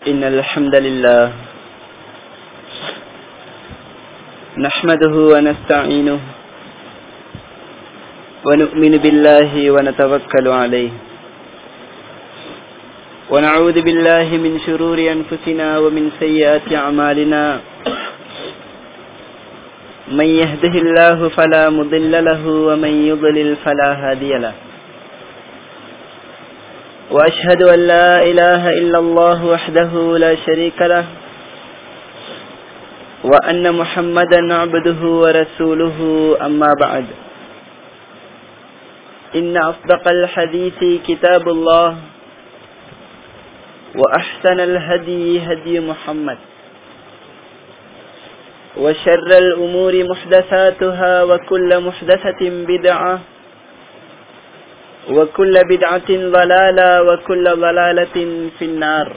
إن الحمد لله نحمده ونستعينه ونؤمن بالله ونتوكل عليه ونعوذ بالله من شرور أنفسنا ومن سيئات أعمالنا من يهده الله فلا مضل له ومن يضلل فلا هادي له وأشهد أن لا إله إلا الله وحده لا شريك له وأن محمدا عبده ورسوله أما بعد إن أصدق الحديث كتاب الله وأحسن الهدي هدي محمد وشر الأمور محدثاتها وكل محدثة بدعة وكل بدعة ضلالة وكل ضلالة في النار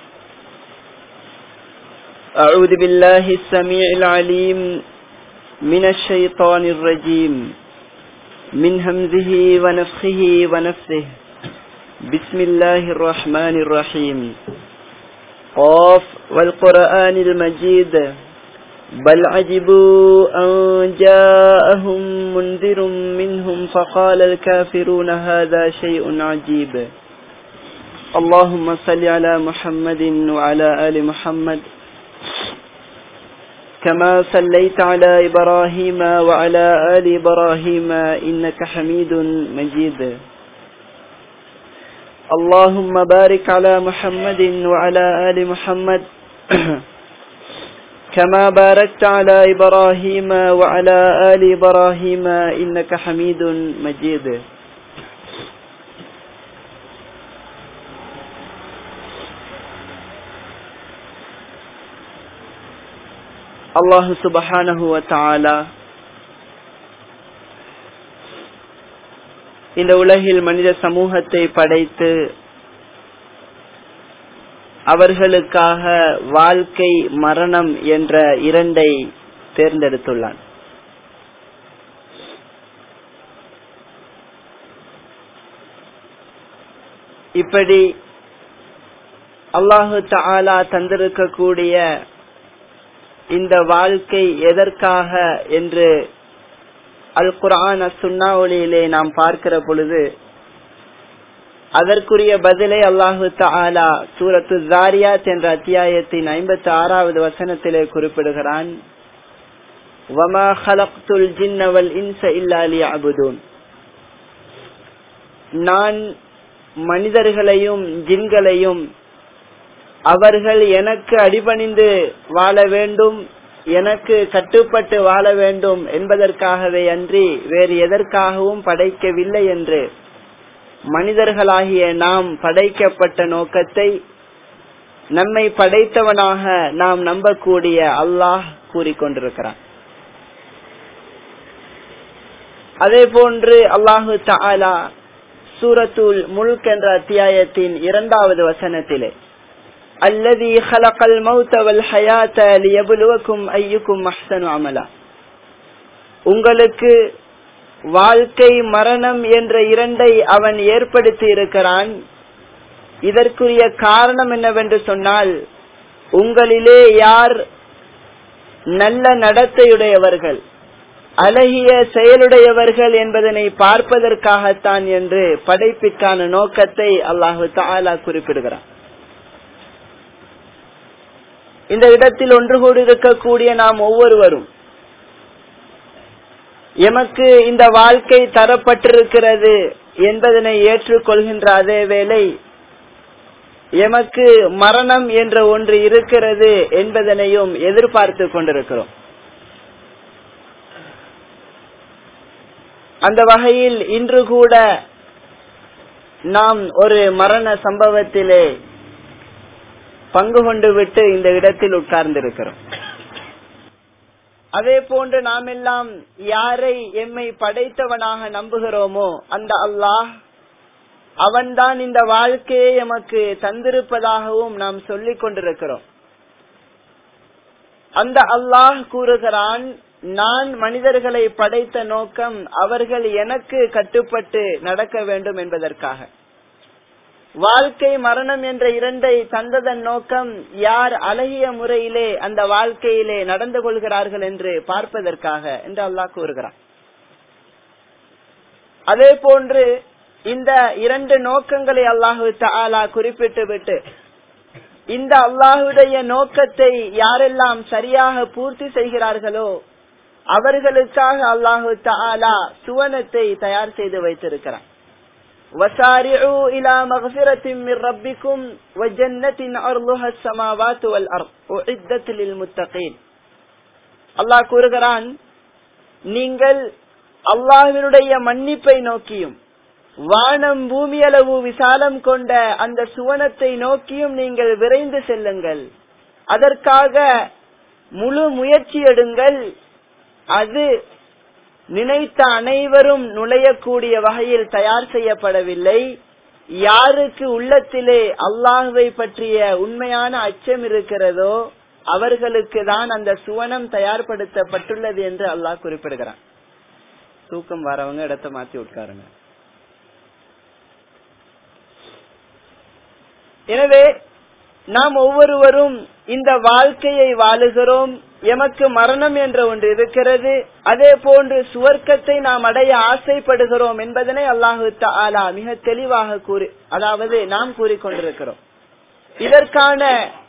أعوذ بالله السميع العليم من الشيطان الرجيم من همزه ونفخه ونفسه بسم الله الرحمن الرحيم قاف والقرآن المجيد بل عجبوا أن جاءهم منذر منهم فقال الكافرون هذا شيء عجيب اللهم صل على محمد وعلى آل محمد كما صليت على إبراهيم وعلى آل إبراهيم إنك حميد مجيد اللهم بارك على محمد وعلى آل محمد كما باركت على إبراهيم وعلى آل إبراهيم إنك حميد مجيد அல்லாஹு சுபஹானஹு வதஆலா இந்த உலகில் மனித சமூகத்தை படைத்து அவர்களுக்காக வாழ்க்கை மரணம் என்ற இரண்டை தேர்ந்தெடுத்துள்ளான் இப்படி அல்லாஹு தாலா தந்திருக்கக்கூடிய இந்த வாழ்க்கை எதற்காக என்று அல் குரான் சுன்னாவளியிலே நாம் பார்க்கிற பொழுது அதற்குரிய பதிலை அல்லாஹு தாலா சூரத்து ஜாரியாத் என்ற அத்தியாயத்தின் ஐம்பத்தி ஆறாவது வசனத்திலே குறிப்பிடுகிறான் நான் மனிதர்களையும் ஜின்களையும் அவர்கள் எனக்கு அடிபணிந்து வாழ வேண்டும் எனக்கு கட்டுப்பட்டு வாழ வேண்டும் என்பதற்காகவே அன்றி வேறு எதற்காகவும் படைக்கவில்லை என்று மனிதர்களாகிய நாம் படைக்கப்பட்ட நோக்கத்தை நம்மை படைத்தவனாக நாம் நம்பக்கூடிய அல்லாஹ் கூறிக்கொண்டிருக்கிறான் அதே போன்று அல்லாஹு தாலா சூரத்துல் முல்க் என்ற அத்தியாயத்தின் இரண்டாவது வசனத்திலே الذي خلق الموت والحياة ليبلوكم أيكم أحسن عملا உங்களுக்கு வாழ்க்கை மரணம் என்ற இரண்டை அவன் ஏற்படுத்தி இருக்கிறான் இதற்குரிய காரணம் என்னவென்று சொன்னால் உங்களிலே யார் நல்ல நடத்தையுடையவர்கள் அழகிய செயலுடையவர்கள் என்பதனை பார்ப்பதற்காகத்தான் என்று படைப்பிற்கான நோக்கத்தை அல்லாஹு தாலா குறிப்பிடுகிறான் இந்த இடத்தில் ஒன்று கூடி இருக்கக்கூடிய நாம் ஒவ்வொருவரும் எமக்கு இந்த வாழ்க்கை தரப்பட்டிருக்கிறது என்பதனை ஏற்றுக்கொள்கின்ற அதே வேளை எமக்கு மரணம் என்ற ஒன்று இருக்கிறது என்பதனையும் எதிர்பார்த்து கொண்டிருக்கிறோம் அந்த வகையில் இன்று கூட நாம் ஒரு மரண சம்பவத்திலே பங்கு கொண்டு விட்டு இந்த இடத்தில் உட்கார்ந்திருக்கிறோம் அதே போன்று நாம் எல்லாம் யாரை எம்மை படைத்தவனாக நம்புகிறோமோ அந்த அல்லாஹ் அவன்தான் இந்த வாழ்க்கையை எமக்கு தந்திருப்பதாகவும் நாம் சொல்லிக் கொண்டிருக்கிறோம் அந்த அல்லாஹ் கூறுகிறான் நான் மனிதர்களை படைத்த நோக்கம் அவர்கள் எனக்கு கட்டுப்பட்டு நடக்க வேண்டும் என்பதற்காக வாழ்க்கை மரணம் என்ற இரண்டை தந்ததன் நோக்கம் யார் அழகிய முறையிலே அந்த வாழ்க்கையிலே நடந்து கொள்கிறார்கள் என்று பார்ப்பதற்காக என்று அல்லாஹ் கூறுகிறார் அதே போன்று இந்த இரண்டு நோக்கங்களை அல்லாஹு தாலா குறிப்பிட்டு விட்டு இந்த அல்லாஹுடைய நோக்கத்தை யாரெல்லாம் சரியாக பூர்த்தி செய்கிறார்களோ அவர்களுக்காக அல்லாஹு தாலா சுவனத்தை தயார் செய்து வைத்திருக்கிறார் وسارعوا إلى مغفرة من ربكم وجنة أرضها السماوات والأرض أعدت للمتقين அல்லாஹ் கூறுகிறான் நீங்கள் அல்லாஹினுடைய மன்னிப்பை நோக்கியும் வானம் பூமியளவு விசாலம் கொண்ட அந்த சுவனத்தை நோக்கியும் நீங்கள் விரைந்து செல்லுங்கள் அதற்காக முழு முயற்சி எடுங்கள் அது நினைத்த அனைவரும் நுழையக்கூடிய வகையில் தயார் செய்யப்படவில்லை யாருக்கு உள்ளத்திலே அல்லாஹுவை பற்றிய உண்மையான அச்சம் இருக்கிறதோ அவர்களுக்கு தான் அந்த சுவனம் தயார்படுத்தப்பட்டுள்ளது என்று அல்லாஹ் குறிப்பிடுகிறான் தூக்கம் வரவங்க இடத்த மாத்தி உட்காருங்க எனவே நாம் ஒவ்வொருவரும் இந்த வாழ்க்கையை வாழுகிறோம் எமக்கு மரணம் என்ற ஒன்று இருக்கிறது அதே போன்று சுவர்க்கத்தை நாம் அடைய ஆசைப்படுகிறோம் என்பதனை அல்லாஹு தாலா மிக தெளிவாக கூறி அதாவது நாம் கூறிக்கொண்டிருக்கிறோம் இதற்கான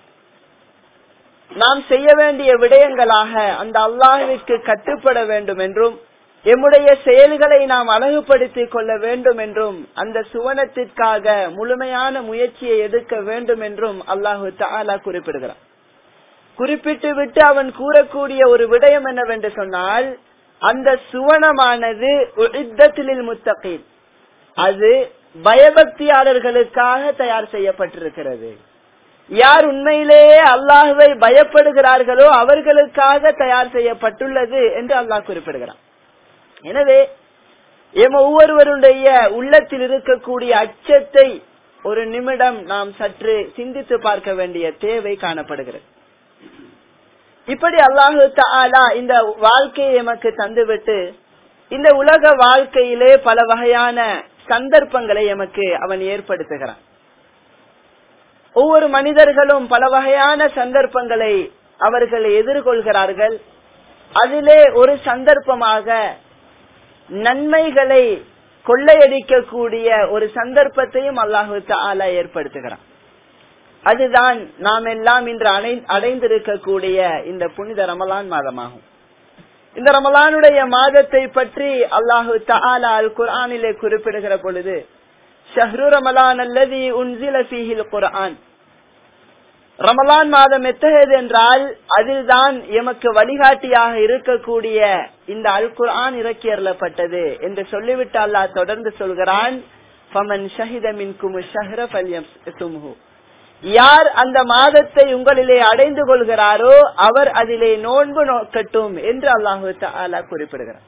நாம் செய்ய வேண்டிய விடயங்களாக அந்த அல்லாஹுவிற்கு கட்டுப்பட வேண்டும் என்றும் எம்முடைய செயல்களை நாம் அழகுபடுத்திக் கொள்ள வேண்டும் என்றும் அந்த சுவனத்திற்காக முழுமையான முயற்சியை எடுக்க வேண்டும் என்றும் அல்லாஹு தாலா குறிப்பிடுகிறார் குறிப்பிட்டு விட்டு அவன் கூறக்கூடிய ஒரு விடயம் என்னவென்று சொன்னால் அந்த சுவனமானது முத்தகீன் அது பயபக்தியாளர்களுக்காக தயார் செய்யப்பட்டிருக்கிறது யார் உண்மையிலேயே அல்லாஹுவை பயப்படுகிறார்களோ அவர்களுக்காக தயார் செய்யப்பட்டுள்ளது என்று அல்லாஹ் குறிப்பிடுகிறான் எனவே எம் ஒவ்வொருவருடைய உள்ளத்தில் இருக்கக்கூடிய அச்சத்தை ஒரு நிமிடம் நாம் சற்று சிந்தித்து பார்க்க வேண்டிய தேவை காணப்படுகிறது இப்படி அல்லாஹு தாலா இந்த வாழ்க்கையை எமக்கு தந்துவிட்டு இந்த உலக வாழ்க்கையிலே பல வகையான சந்தர்ப்பங்களை எமக்கு அவன் ஏற்படுத்துகிறான் ஒவ்வொரு மனிதர்களும் பல வகையான சந்தர்ப்பங்களை அவர்கள் எதிர்கொள்கிறார்கள் அதிலே ஒரு சந்தர்ப்பமாக நன்மைகளை கொள்ளையடிக்கக்கூடிய ஒரு சந்தர்ப்பத்தையும் அல்லாஹு தாலா ஏற்படுத்துகிறான் அதுதான் நாம் எல்லாம் இன்று அடைந்திருக்கக்கூடிய இந்த புனித ரமலான் மாதமாகும் இந்த ரமலானுடைய மாதத்தை பற்றி அல்லாஹு தாலா அல் குர்ஆனிலே குறிப்பிடுகிற பொழுது ஷஹ்ரு ரமலான் அல்லது உன்சில ஃபீஹில் குர்ஆன் ரமலான் மாதம் எத்தகையது என்றால் அதில்தான் எமக்கு வழிகாட்டியாக இருக்கக்கூடிய இந்த அல் குர்ஆன் இறக்கி அருளப்பட்டது என்று சொல்லிவிட்டு அல்லாஹ் தொடர்ந்து சொல்கிறான் ஃபமன் ஷஹித மின்கும் ஷஹ்ர ஃபல்யம்ஹு யார் அந்த மாதத்தை உங்களிலே அடைந்து கொள்கிறாரோ அவர் அதிலே நோன்பு நோக்கட்டும் என்று அல்லாஹு தாலா குறிப்பிடுகிறார்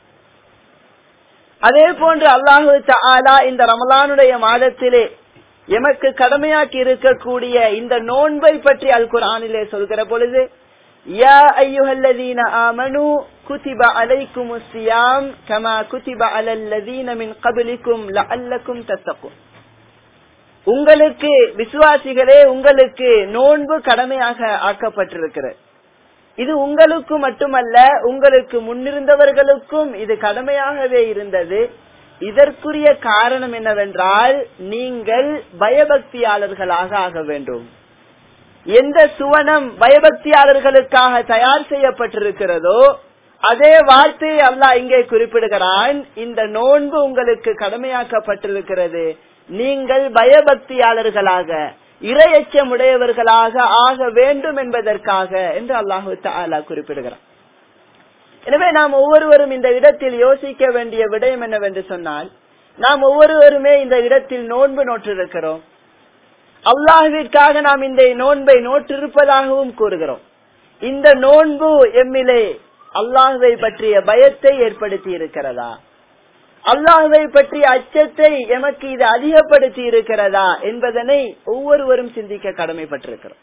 அதே போன்று அல்லாஹு தாலா இந்த ரமலானுடைய மாதத்திலே எமக்கு கடமையாக்கி இருக்கக்கூடிய இந்த நோன்பை பற்றி அல் குரானிலே சொல்கிற பொழுது யா ஐயுஹல்லதீன ஆமனு குதிப அலைக்கும் சியாம் கமா குதிப அலல்லதீன மின் கபிலிக்கும் லஅல்லக்கும் தத்தக்கும் உங்களுக்கு விசுவாசிகளே உங்களுக்கு நோன்பு கடமையாக ஆக்கப்பட்டிருக்கிறது இது உங்களுக்கு மட்டுமல்ல உங்களுக்கு முன்னிருந்தவர்களுக்கும் இது கடமையாகவே இருந்தது இதற்குரிய காரணம் என்னவென்றால் நீங்கள் பயபக்தியாளர்களாக ஆக வேண்டும் எந்த சுவனம் பயபக்தியாளர்களுக்காக தயார் செய்யப்பட்டிருக்கிறதோ அதே வார்த்தையை அல்லாஹ் இங்கே குறிப்பிடுகிறான் இந்த நோன்பு உங்களுக்கு கடமையாக்கப்பட்டிருக்கிறது நீங்கள் பயபக்தியாளர்களாக இரையச்சமுடையவர்களாக ஆக வேண்டும் என்பதற்காக என்று அல்லாஹு தாலா குறிப்பிடுகிறார் எனவே நாம் ஒவ்வொருவரும் இந்த இடத்தில் யோசிக்க வேண்டிய விடயம் என்னவென்று சொன்னால் நாம் ஒவ்வொருவருமே இந்த இடத்தில் நோன்பு நோற்றிருக்கிறோம் அல்லாஹுவிற்காக நாம் இந்த நோன்பை நோற்றிருப்பதாகவும் கூறுகிறோம் இந்த நோன்பு எம்மிலே அல்லாஹுவை பற்றிய பயத்தை ஏற்படுத்தி இருக்கிறதா அல்லாஹுவை பற்றிய அச்சத்தை எமக்கு இது அதிகப்படுத்தி இருக்கிறதா என்பதனை ஒவ்வொருவரும் சிந்திக்க கடமைப்பட்டிருக்கிறோம்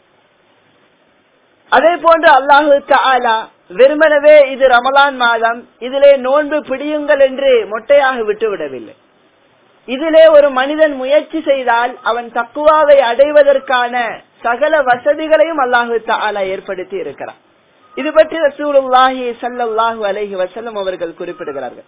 அதே போன்று அல்லாஹு தாலா வெறுமனவே இது ரமலான் மாதம் இதிலே நோன்பு பிடியுங்கள் என்று மொட்டையாக விட்டுவிடவில்லை இதிலே ஒரு மனிதன் முயற்சி செய்தால் அவன் தக்குவாவை அடைவதற்கான சகல வசதிகளையும் அல்லாஹு தாலா ஏற்படுத்தி இருக்கிறான் இது பற்றி ரசூலுல்லாஹி சல்லாஹூ அலஹி வசல்லம் அவர்கள் குறிப்பிடுகிறார்கள்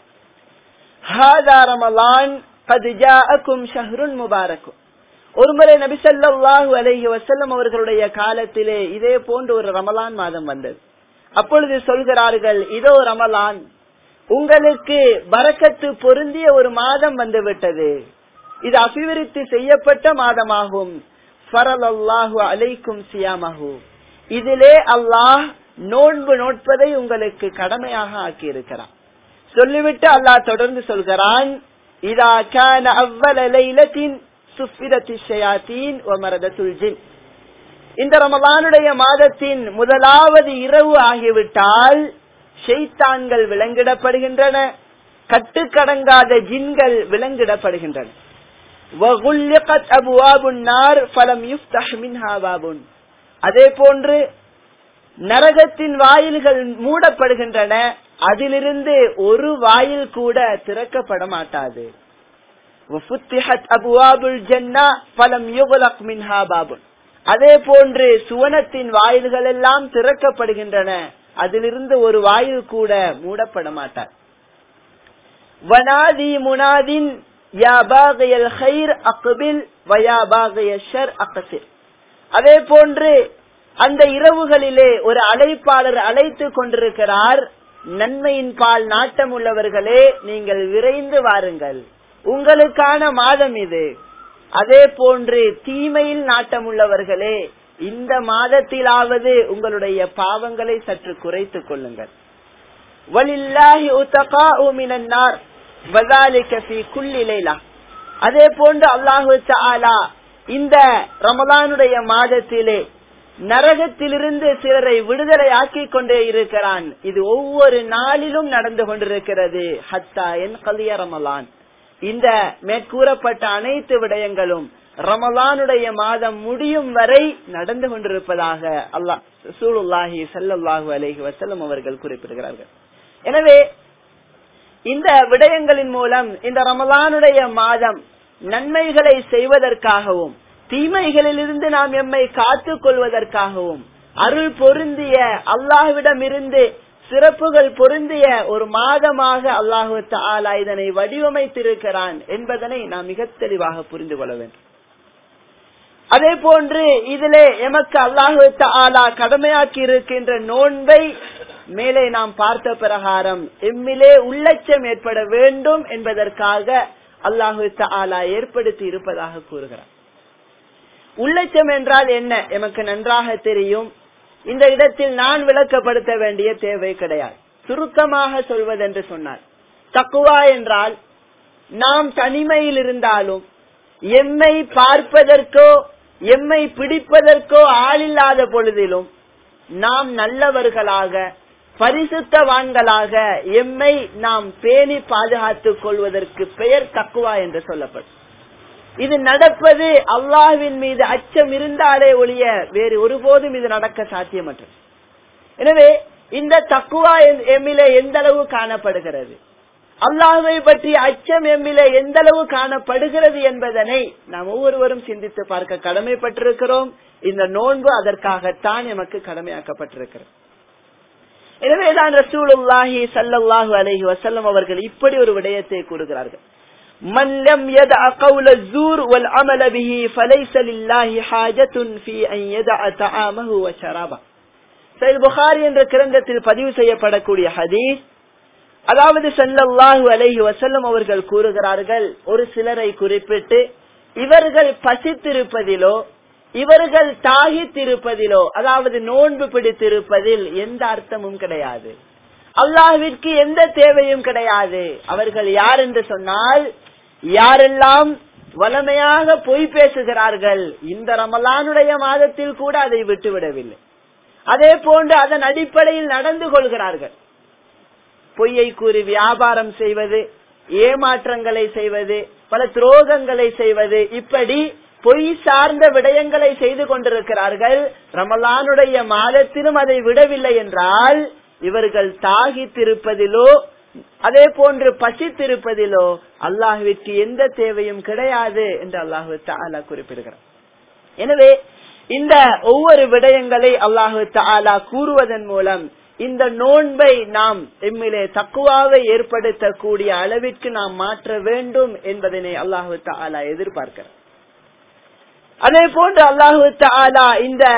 ரமலான் முபாரக்கும் ஒருமுறை நபி சல்லாஹூ அலஹி வசல்லம் அவர்களுடைய காலத்திலே இதே போன்று ஒரு ரமலான் மாதம் வந்தது அப்பொழுது சொல்கிறார்கள் இதோ ரமலான் உங்களுக்கு பறக்கத்து பொருந்திய ஒரு மாதம் வந்து விட்டது இது அபிவிருத்தி செய்யப்பட்ட மாதமாகும் ஃபரலல்லாஹு அலைக்கும் சியாமஹு இதிலே அல்லாஹ் நோன்பு நோட்பதை உங்களுக்கு கடமையாக ஆக்கி இருக்கிறான் சொல்லிவிட்டு அல்லாஹ் தொடர்ந்து சொல்கிறான் இதா கான அவ்வள லைலத்தின் சுஃபிரத்தி ஷயாத்தீன் ஒமரதத்துல் ஜின் இந்த ரமலானுடைய மாதத்தின் முதலாவது இரவு ஆகிவிட்டால் ஷெய்தான்கள் விலங்கிடப்படுகின்றன கட்டுக்கடங்காத ஜின்கள் விலங்கிடப்படுகின்றன அதே போன்று நரகத்தின் வாயில்கள் மூடப்படுகின்றன அதிலிருந்து ஒரு வாயில் கூட திறக்கப்பட மாட்டாது அதே போன்று சுவனத்தின் வாயில்கள் எல்லாம் திறக்கப்படுகின்றன அதிலிருந்து ஒரு வாயில் கூட மூடப்பட மாட்டார் வனாதி முனாதின் அதே போன்று அந்த இரவுகளிலே ஒரு அழைப்பாளர் அழைத்து கொண்டிருக்கிறார் நன்மையின் பால் நாட்டம் உள்ளவர்களே நீங்கள் விரைந்து வாருங்கள் உங்களுக்கான மாதம் இது அதே போன்று தீமையில் நாட்டம் உள்ளவர்களே இந்த மாதத்திலாவது உங்களுடைய பாவங்களை சற்று குறைத்துக் கொள்ளுங்கள் அதே போன்று அல்லாஹு தாலா இந்த ரமலானுடைய மாதத்திலே நரகத்திலிருந்து சிலரை விடுதலை ஆக்கி கொண்டே இருக்கிறான் இது ஒவ்வொரு நாளிலும் நடந்து கொண்டிருக்கிறது ஹத்தா என் கலிய ரமலான் இந்த மேற்கூறப்பட்ட அனைத்து விடயங்களும் ரமலானுடைய மாதம் முடியும் வரை நடந்து கொண்டிருப்பதாக அல்லாஹ் சூலுல்லாஹி சல்லாஹூ அலஹி வசல்லம் அவர்கள் குறிப்பிடுகிறார்கள் எனவே இந்த விடயங்களின் மூலம் இந்த ரமலானுடைய மாதம் நன்மைகளை செய்வதற்காகவும் தீமைகளிலிருந்து நாம் எம்மை காத்துக் கொள்வதற்காகவும் அருள் பொருந்திய அல்லாஹ்விடம் இருந்து சிறப்புகள் பொருந்திய ஒரு மாதமாக அல்லாஹு தாலா இதனை வடிவமைத்திருக்கிறான் என்பதனை நாம் மிக தெளிவாக புரிந்து கொள்ள வேண்டும் அதே போன்று இதிலே எமக்கு அல்லாஹு தாலா கடமையாக்கி இருக்கின்ற நோன்பை மேலே நாம் பார்த்த பிரகாரம் எம்மிலே உள்ளச்சம் ஏற்பட வேண்டும் என்பதற்காக அல்லாஹு தாலா ஏற்படுத்தி இருப்பதாக கூறுகிறார் உள்ளச்சம் என்றால் என்ன எமக்கு நன்றாக தெரியும் இந்த இடத்தில் நான் விளக்கப்படுத்த வேண்டிய தேவை கிடையாது சுருக்கமாக சொல்வதென்று சொன்னார் தக்குவா என்றால் நாம் தனிமையில் இருந்தாலும் எம்மை பார்ப்பதற்கோ எம்மை பிடிப்பதற்கோ ஆளில்லாத பொழுதிலும் நாம் நல்லவர்களாக பரிசுத்தவான்களாக எம்மை நாம் பேணி பாதுகாத்துக் கொள்வதற்கு பெயர் தக்குவா என்று சொல்லப்படும் இது நடப்பது அல்லாஹ்வின் மீது அச்சம் இருந்தாலே ஒழிய வேறு ஒருபோதும் இது நடக்க சாத்தியமற்றது எனவே இந்த தக்குவா எம்மிலே எந்த அளவு காணப்படுகிறது அல்லாஹுவை பற்றி அச்சம் எம்மிலே எந்த அளவு காணப்படுகிறது என்பதனை நாம் ஒவ்வொருவரும் சிந்தித்து பார்க்க கடமைப்பட்டிருக்கிறோம் இந்த நோன்பு அதற்காகத்தான் எமக்கு கடமையாக்கப்பட்டிருக்கிறது எனவேதான் ரசூலுல்லாஹி சல்லல்லாஹு அலைஹி வசல்லம் அவர்கள் இப்படி ஒரு விடயத்தை கூறுகிறார்கள் من لم يدع قول الزور والعمل به فليس لله حاجة في أن يدع طعامه وشرابه சைல் புகாரி என்ற கிரந்தத்தில் பதிவு செய்யப்படக்கூடிய ஹதீஸ் அதாவது சல்லல்லாஹு அலைஹி வசல்லம் அவர்கள் கூறுகிறார்கள் ஒரு சிலரை குறிப்பிட்டு இவர்கள் பசித்திருப்பதிலோ இவர்கள் தாகித்திருப்பதிலோ அதாவது நோன்பு பிடித்திருப்பதில் எந்த அர்த்தமும் கிடையாது அல்லாஹ்விற்கு எந்த தேவையும் கிடையாது அவர்கள் யார் என்று சொன்னால் யாரெல்லாம் வளமையாக பொய் பேசுகிறார்கள் இந்த ரமலானுடைய மாதத்தில் கூட அதை விட்டுவிடவில்லை அதே போன்று அதன் அடிப்படையில் நடந்து கொள்கிறார்கள் பொய்யை கூறி வியாபாரம் செய்வது ஏமாற்றங்களை செய்வது பல துரோகங்களை செய்வது இப்படி பொய் சார்ந்த விடயங்களை செய்து கொண்டிருக்கிறார்கள் ரமலானுடைய மாதத்திலும் அதை விடவில்லை என்றால் இவர்கள் தாகித்திருப்பதிலோ அதே போன்று பசித்திருப்பதிலோ அல்லாஹுவிற்கு எந்த தேவையும் கிடையாது என்று அல்லாஹு தாலா குறிப்பிடுகிறார் எனவே இந்த ஒவ்வொரு விடயங்களை அல்லாஹு தாலா கூறுவதன் மூலம் இந்த நோன்பை நாம் எம்மிலே தக்குவாவை ஏற்படுத்தக்கூடிய அளவிற்கு நாம் மாற்ற வேண்டும் என்பதனை அல்லாஹு தாலா எதிர்பார்க்கிறார் அதே போன்று அல்லாஹு தாலா இந்த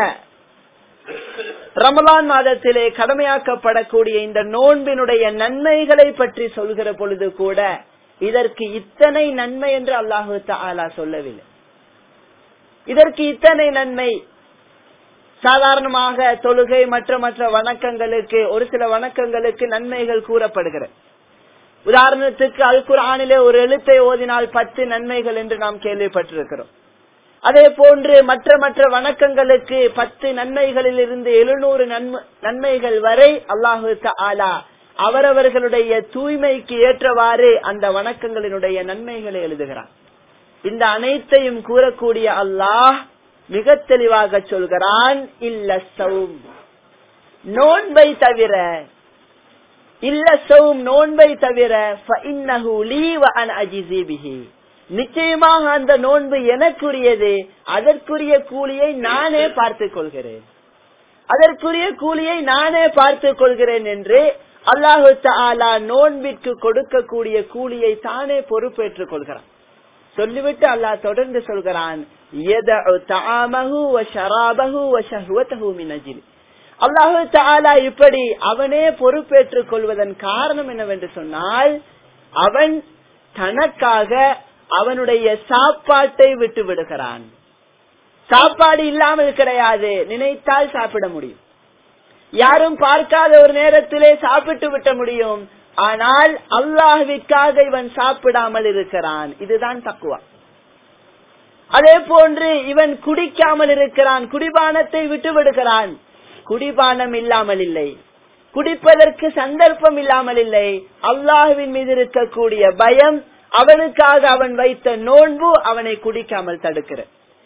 ரமலான் மாதத்திலே கடமையாக்கப்படக்கூடிய இந்த நோன்பினுடைய நன்மைகளை பற்றி சொல்கிற பொழுது கூட இதற்கு இத்தனை நன்மை என்று அல்லாஹு தாலா சொல்லவில்லை இதற்கு இத்தனை நன்மை சாதாரணமாக தொழுகை மற்ற மற்ற வணக்கங்களுக்கு ஒரு சில வணக்கங்களுக்கு நன்மைகள் கூறப்படுகிறது உதாரணத்துக்கு அல் குரானிலே ஒரு எழுத்தை ஓதினால் பத்து நன்மைகள் என்று நாம் கேள்விப்பட்டிருக்கிறோம் அதே போன்று மற்ற மற்ற வணக்கங்களுக்கு பத்து நன்மைகளில் இருந்து எழுநூறு நன்மைகள் வரை அல்லாஹு ஆலா அவரவர்களுடைய தூய்மைக்கு ஏற்றவாறு அந்த வணக்கங்களினுடைய நன்மைகளை எழுதுகிறார் இந்த அனைத்தையும் கூறக்கூடிய அல்லாஹ் மிக தெளிவாக சொல்கிறான் இல்ல சௌம் நோன்பை தவிர இல்ல சௌம் நோன்பை தவிர நிச்சயமாக அந்த நோன்பு எனக்குரியது அதற்குரிய கூலியை நானே பார்த்துக் கொள்கிறேன் அதற்குரிய கூலியை நானே பார்த்துக் கொள்கிறேன் என்று அல்லாஹு தாலா நோன்பிற்கு கொடுக்கக்கூடிய கூலியை தானே பொறுப்பேற்றுக் கொள்கிறான் சொல்லிவிட்டு அல்லாஹ் தொடர்ந்து சொல்கிறான் அல்லாஹு தாலா இப்படி அவனே பொறுப்பேற்றுக் கொள்வதன் காரணம் என்னவென்று சொன்னால் அவன் தனக்காக அவனுடைய சாப்பாட்டை விட்டு விடுகிறான் சாப்பாடு இல்லாமல் கிடையாது நினைத்தால் சாப்பிட முடியும் யாரும் பார்க்காத ஒரு நேரத்திலே சாப்பிட்டு விட்ட முடியும் ஆனால் அல்லாஹுவிற்காக இவன் சாப்பிடாமல் இருக்கிறான் இதுதான் தக்குவா அதே போன்று இவன் குடிக்காமல் இருக்கிறான் குடிபானத்தை விட்டு விடுகிறான் குடிபானம் இல்லாமல் இல்லை குடிப்பதற்கு சந்தர்ப்பம் இல்லாமல் இல்லை அல்லாஹுவின் மீது இருக்கக்கூடிய பயம் அவனுக்காக அவன் வைத்த நோன்பு அவனை குடிக்காமல் தடுக்கிற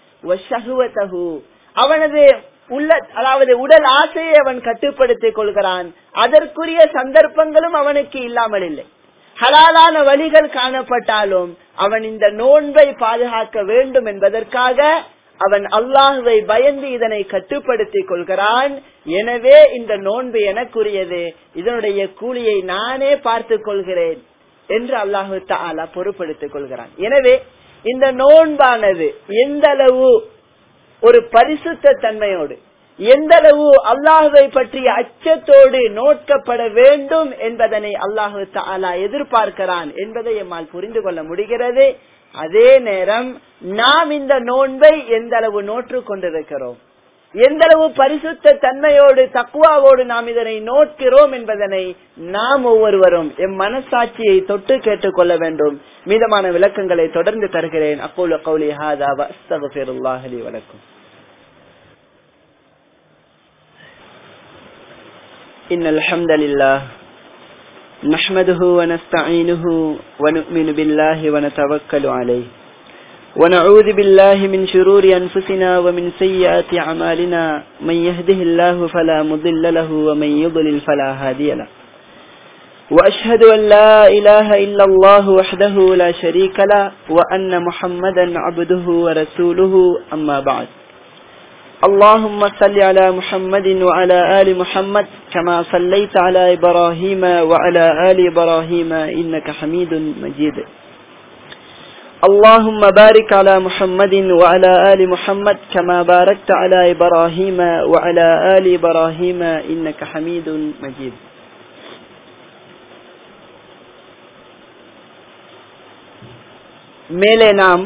அவனது உள்ள அதாவது உடல் ஆசையை அவன் கட்டுப்படுத்திக் கொள்கிறான் அதற்குரிய சந்தர்ப்பங்களும் அவனுக்கு இல்லாமல் இல்லை ஹலாலான வழிகள் காணப்பட்டாலும் அவன் இந்த நோன்பை பாதுகாக்க வேண்டும் என்பதற்காக அவன் அல்லாஹுவை பயந்து இதனை கட்டுப்படுத்திக் கொள்கிறான் எனவே இந்த நோன்பு எனக்குரியது இதனுடைய கூலியை நானே பார்த்துக் கொள்கிறேன் என்று அல்லாஹு தாலா பொறுப்படுத்திக் கொள்கிறான் எனவே இந்த நோன்பானது எந்த அளவு ஒரு பரிசுத்த தன்மையோடு எந்த அளவு அல்லாஹுவை பற்றிய அச்சத்தோடு நோட்கப்பட வேண்டும் என்பதனை அல்லாஹு தாலா எதிர்பார்க்கிறான் என்பதை எம்மால் புரிந்து கொள்ள முடிகிறது அதே நேரம் நாம் இந்த நோன்பை எந்த அளவு நோற்று கொண்டிருக்கிறோம் எந்த அளவு பரிசுத்த தன்மையோடு தக்குவாவோடு நாம் இதனை நோக்கிறோம் என்பதனை நாம் ஒவ்வொருவரும் எம் மனசாட்சியை தொட்டு கேட்டுக் கொள்ள வேண்டும் மீதமான விளக்கங்களை தொடர்ந்து தருகிறேன் அப்போல கௌலி ஹாதா வஸ்தகுல்லாஹலி வணக்கம் إن الحمد لله نحمده ونستعينه ونؤمن بالله ونتوكل عليه ونعوذ بالله من شرور أنفسنا ومن سيئات أعمالنا من يهده الله فلا مضل له ومن يضلل فلا هادي له وأشهد أن لا إله إلا الله وحده لا شريك له وأن محمدا عبده ورسوله أما بعد اللهم صل على محمد وعلى آل محمد كما صليت على إبراهيم وعلى آل إبراهيم إنك حميد مجيد اللهم بارك على محمد وعلى آل محمد كما باركت على إبراهيم وعلى آل إبراهيم إنك حميد مجيد மேலே நாம்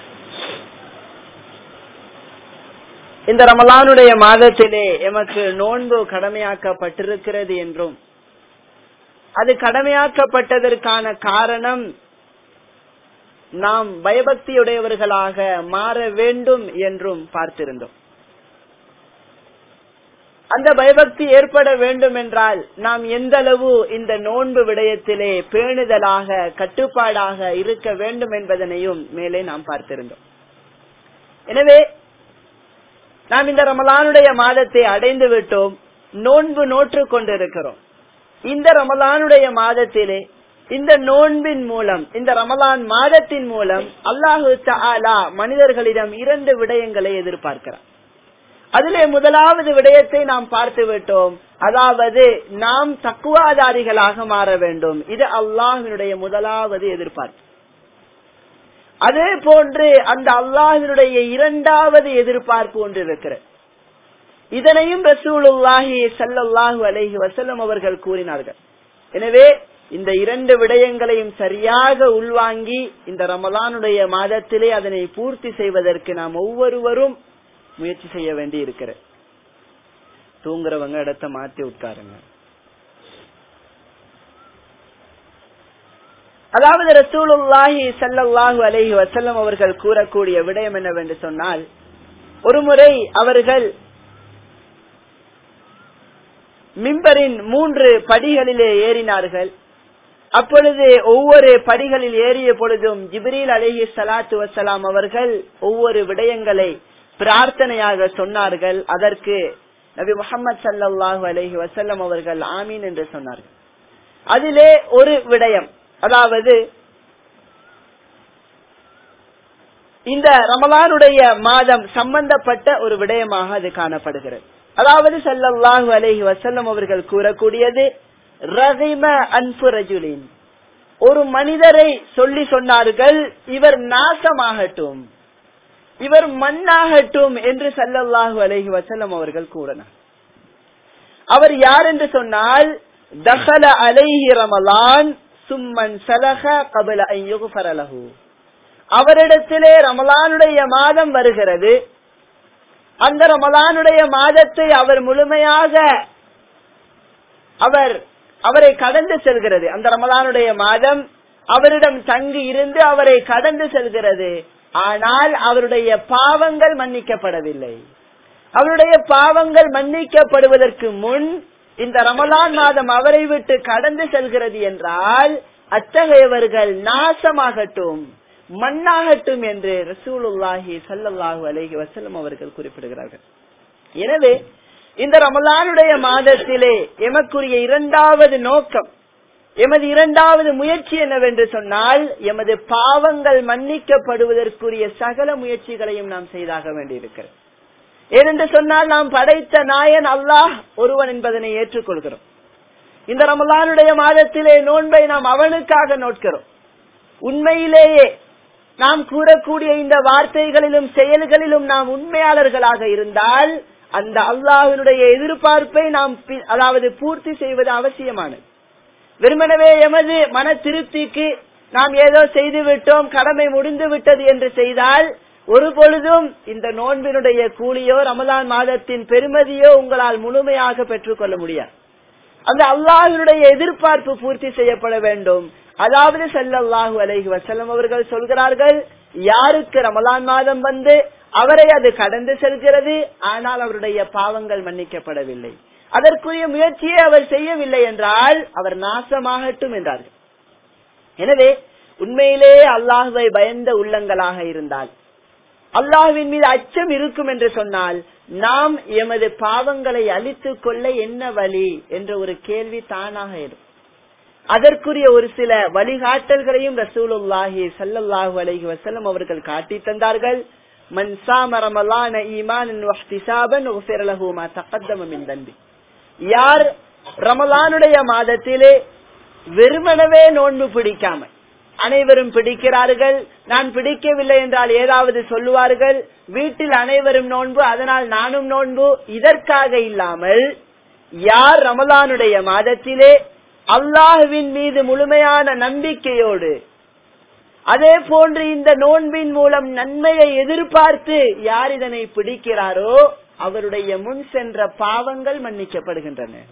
இந்த ரமலானுடைய மாதத்திலே எமக்கு நோன்பு கடமையாக்கப்பட்டிருக்கிறது என்றும் அது கடமையாக்கப்பட்டதற்கான காரணம் நாம் பயபக்தியுடையவர்களாக மாற வேண்டும் என்றும் பார்த்திருந்தோம் அந்த பயபக்தி ஏற்பட வேண்டும் என்றால் நாம் எந்த அளவு இந்த நோன்பு விடயத்திலே பேணுதலாக கட்டுப்பாடாக இருக்க வேண்டும் என்பதனையும் மேலே நாம் பார்த்திருந்தோம் எனவே நாம் இந்த ரமலானுடைய மாதத்தை அடைந்து விட்டோம் நோன்பு நோற்று கொண்டிருக்கிறோம் இந்த ரமலானுடைய மாதத்திலே இந்த நோன்பின் மூலம் இந்த ரமலான் மாதத்தின் மூலம் அல்லாஹு தஆலா மனிதர்களிடம் இரண்டு விடயங்களை எதிர்பார்க்கிறார் அதிலே முதலாவது விடயத்தை நாம் பார்த்து விட்டோம் அதாவது நாம் தக்குவாதாரிகளாக மாற வேண்டும் இது அல்லாஹினுடைய முதலாவது எதிர்பார்ப்பு அதே போன்று அந்த அல்லாஹினுடைய இரண்டாவது எதிர்பார்ப்பு ஒன்று இருக்கிறது இதனையும் ரசூலுல்லாஹி ஸல்லல்லாஹு அலைஹி வஸல்லம் அவர்கள் கூறினார்கள் எனவே இந்த இரண்டு விடயங்களையும் சரியாக உள்வாங்கி இந்த ரமலானுடைய மாதத்திலே அதனை பூர்த்தி செய்வதற்கு நாம் ஒவ்வொருவரும் முயற்சி செய்ய வேண்டி இருக்கிறது தூங்குறவங்க இடத்த மாத்தி உட்காருங்க அதாவது ரசூலுல்லாஹி ஸல்லல்லாஹு அலைஹி வஸல்லம் அவர்கள் கூறக்கூடிய விடயம் என்னவென்று சொன்னால் ஒருமுறை அவர்கள் மிம்பரின் மூன்று படிகளிலே ஏறினார்கள் அப்பொழுது ஒவ்வொரு படிகளில் ஏறிய பொழுதும் ஜிப்ரீல் அலைஹி ஸலாத்து வசலாம் அவர்கள் ஒவ்வொரு விடயங்களை பிரார்த்தனையாக சொன்னார்கள் அதற்கு நபி முகமது சல்லாஹூ அலஹி வசல்லம் அவர்கள் ஆமீன் என்று சொன்னார்கள் அதிலே ஒரு விடயம் அதாவது இந்த ரமலானுடைய மாதம் சம்பந்தப்பட்ட ஒரு விடயமாக அது காணப்படுகிறது அதாவது சல்லல்லாஹு அலஹி வசல்லம் அவர்கள் கூறக்கூடியது ரஹிம அன்பு ரஜுலின் ஒரு மனிதரை சொல்லி சொன்னார்கள் இவர் நாசமாகட்டும் இவர் மண்ணாகட்டும் என்று சல்லல்லாஹு அலஹி வசல்லம் அவர்கள் கூறினார் அவர் யார் என்று சொன்னால் தஹல அலைஹி ரமலான் சும்மன் சலக கபல ஐயுகுஃபரலஹு அவரிடத்திலே ரமலானுடைய மாதம் வருகிறது அந்த ரமலானுடைய மாதத்தை அவர் முழுமையாக அவர் அவரை கடந்து செல்கிறது அந்த ரமலானுடைய மாதம் அவரிடம் தங்கி இருந்து அவரை கடந்து செல்கிறது ஆனால் அவருடைய பாவங்கள் மன்னிக்கப்படவில்லை அவருடைய பாவங்கள் மன்னிக்கப்படுவதற்கு முன் இந்த ரமலான் மாதம் அவரை விட்டு கடந்து செல்கிறது என்றால் அத்தகையவர்கள் நாசமாகட்டும் மண்ணாகட்டும் என்று ரசூலுல்லாஹி சல்லல்லாஹு அலைஹி வசல்லம் அவர்கள் குறிப்பிடுகிறார்கள் எனவே இந்த ரமலானுடைய மாதத்திலே எமக்குரிய இரண்டாவது நோக்கம் எமது இரண்டாவது முயற்சி என்னவென்று சொன்னால் எமது பாவங்கள் மன்னிக்கப்படுவதற்குரிய சகல முயற்சிகளையும் நாம் செய்தாக வேண்டியிருக்கிறது ஏனென்று சொன்னால் நாம் படைத்த நாயன் அல்லாஹ் ஒருவன் என்பதனை ஏற்றுக்கொள்கிறோம் இந்த ரமலானுடைய மாதத்திலே நோன்பை நாம் அவனுக்காக நோட்கிறோம் உண்மையிலேயே நாம் கூறக்கூடிய இந்த வார்த்தைகளிலும் செயல்களிலும் நாம் உண்மையாளர்களாக இருந்தால் அந்த அல்லாஹினுடைய எதிர்பார்ப்பை நாம் அதாவது பூர்த்தி செய்வது அவசியமானது வெறுமனவே எமது மன திருப்திக்கு நாம் ஏதோ செய்து விட்டோம் கடமை முடிந்து விட்டது என்று செய்தால் ஒரு பொழுதும் இந்த நோன்பினுடைய கூலியோ ரமலான் மாதத்தின் பெருமதியோ உங்களால் முழுமையாக பெற்றுக்கொள்ள முடியாது அந்த அல்லாஹினுடைய எதிர்பார்ப்பு பூர்த்தி செய்யப்பட வேண்டும் அதாவது செல்லல்லாஹு அலைஹி வசல்லம் அவர்கள் சொல்கிறார்கள் யாருக்கு ரமலான் மாதம் வந்து அவரை அது கடந்து செல்கிறது ஆனால் அவருடைய பாவங்கள் மன்னிக்கப்படவில்லை அதற்குரிய முயற்சியை அவர் செய்யவில்லை என்றால் அவர் நாசமாகட்டும் என்றார்கள் எனவே உண்மையிலே அல்லாஹுவை பயந்த உள்ளங்களாக இருந்தால் அல்லாஹுவின் மீது அச்சம் இருக்கும் என்று சொன்னால் நாம் எமது பாவங்களை அழித்துக் கொள்ள என்ன வழி என்ற ஒரு கேள்வி தானாக இருக்கும் அதற்குரிய ஒரு சில வழிகாட்டல்களையும் ரசூலுல்லாஹி சல்லல்லாஹு அலைஹி வசல்லம் அவர்கள் காட்டி தந்தார்கள் மன் சாம ரமலான ஈமானன் வஹ்திசாபன் உஃபிர லஹு மா தகத்தம மின் தன்பி யார் ரமலானுடைய மாதத்திலே வெறுமனவே நோன்பு பிடிக்காமல் அனைவரும் பிடிக்கிறார்கள் நான் பிடிக்கவில்லை என்றால் ஏதாவது சொல்லுவார்கள் வீட்டில் அனைவரும் நோன்பு அதனால் நானும் நோன்பு இதற்காக இல்லாமல் யார் ரமலானுடைய மாதத்திலே அல்லாஹுவின் மீது முழுமையான நம்பிக்கையோடு அதே போன்று இந்த நோன்பின் மூலம் நன்மையை எதிர்பார்த்து யார் இதனை பிடிக்கிறாரோ அவருடைய முன் சென்ற பாவங்கள் மன்னிக்கப்படுகின்றன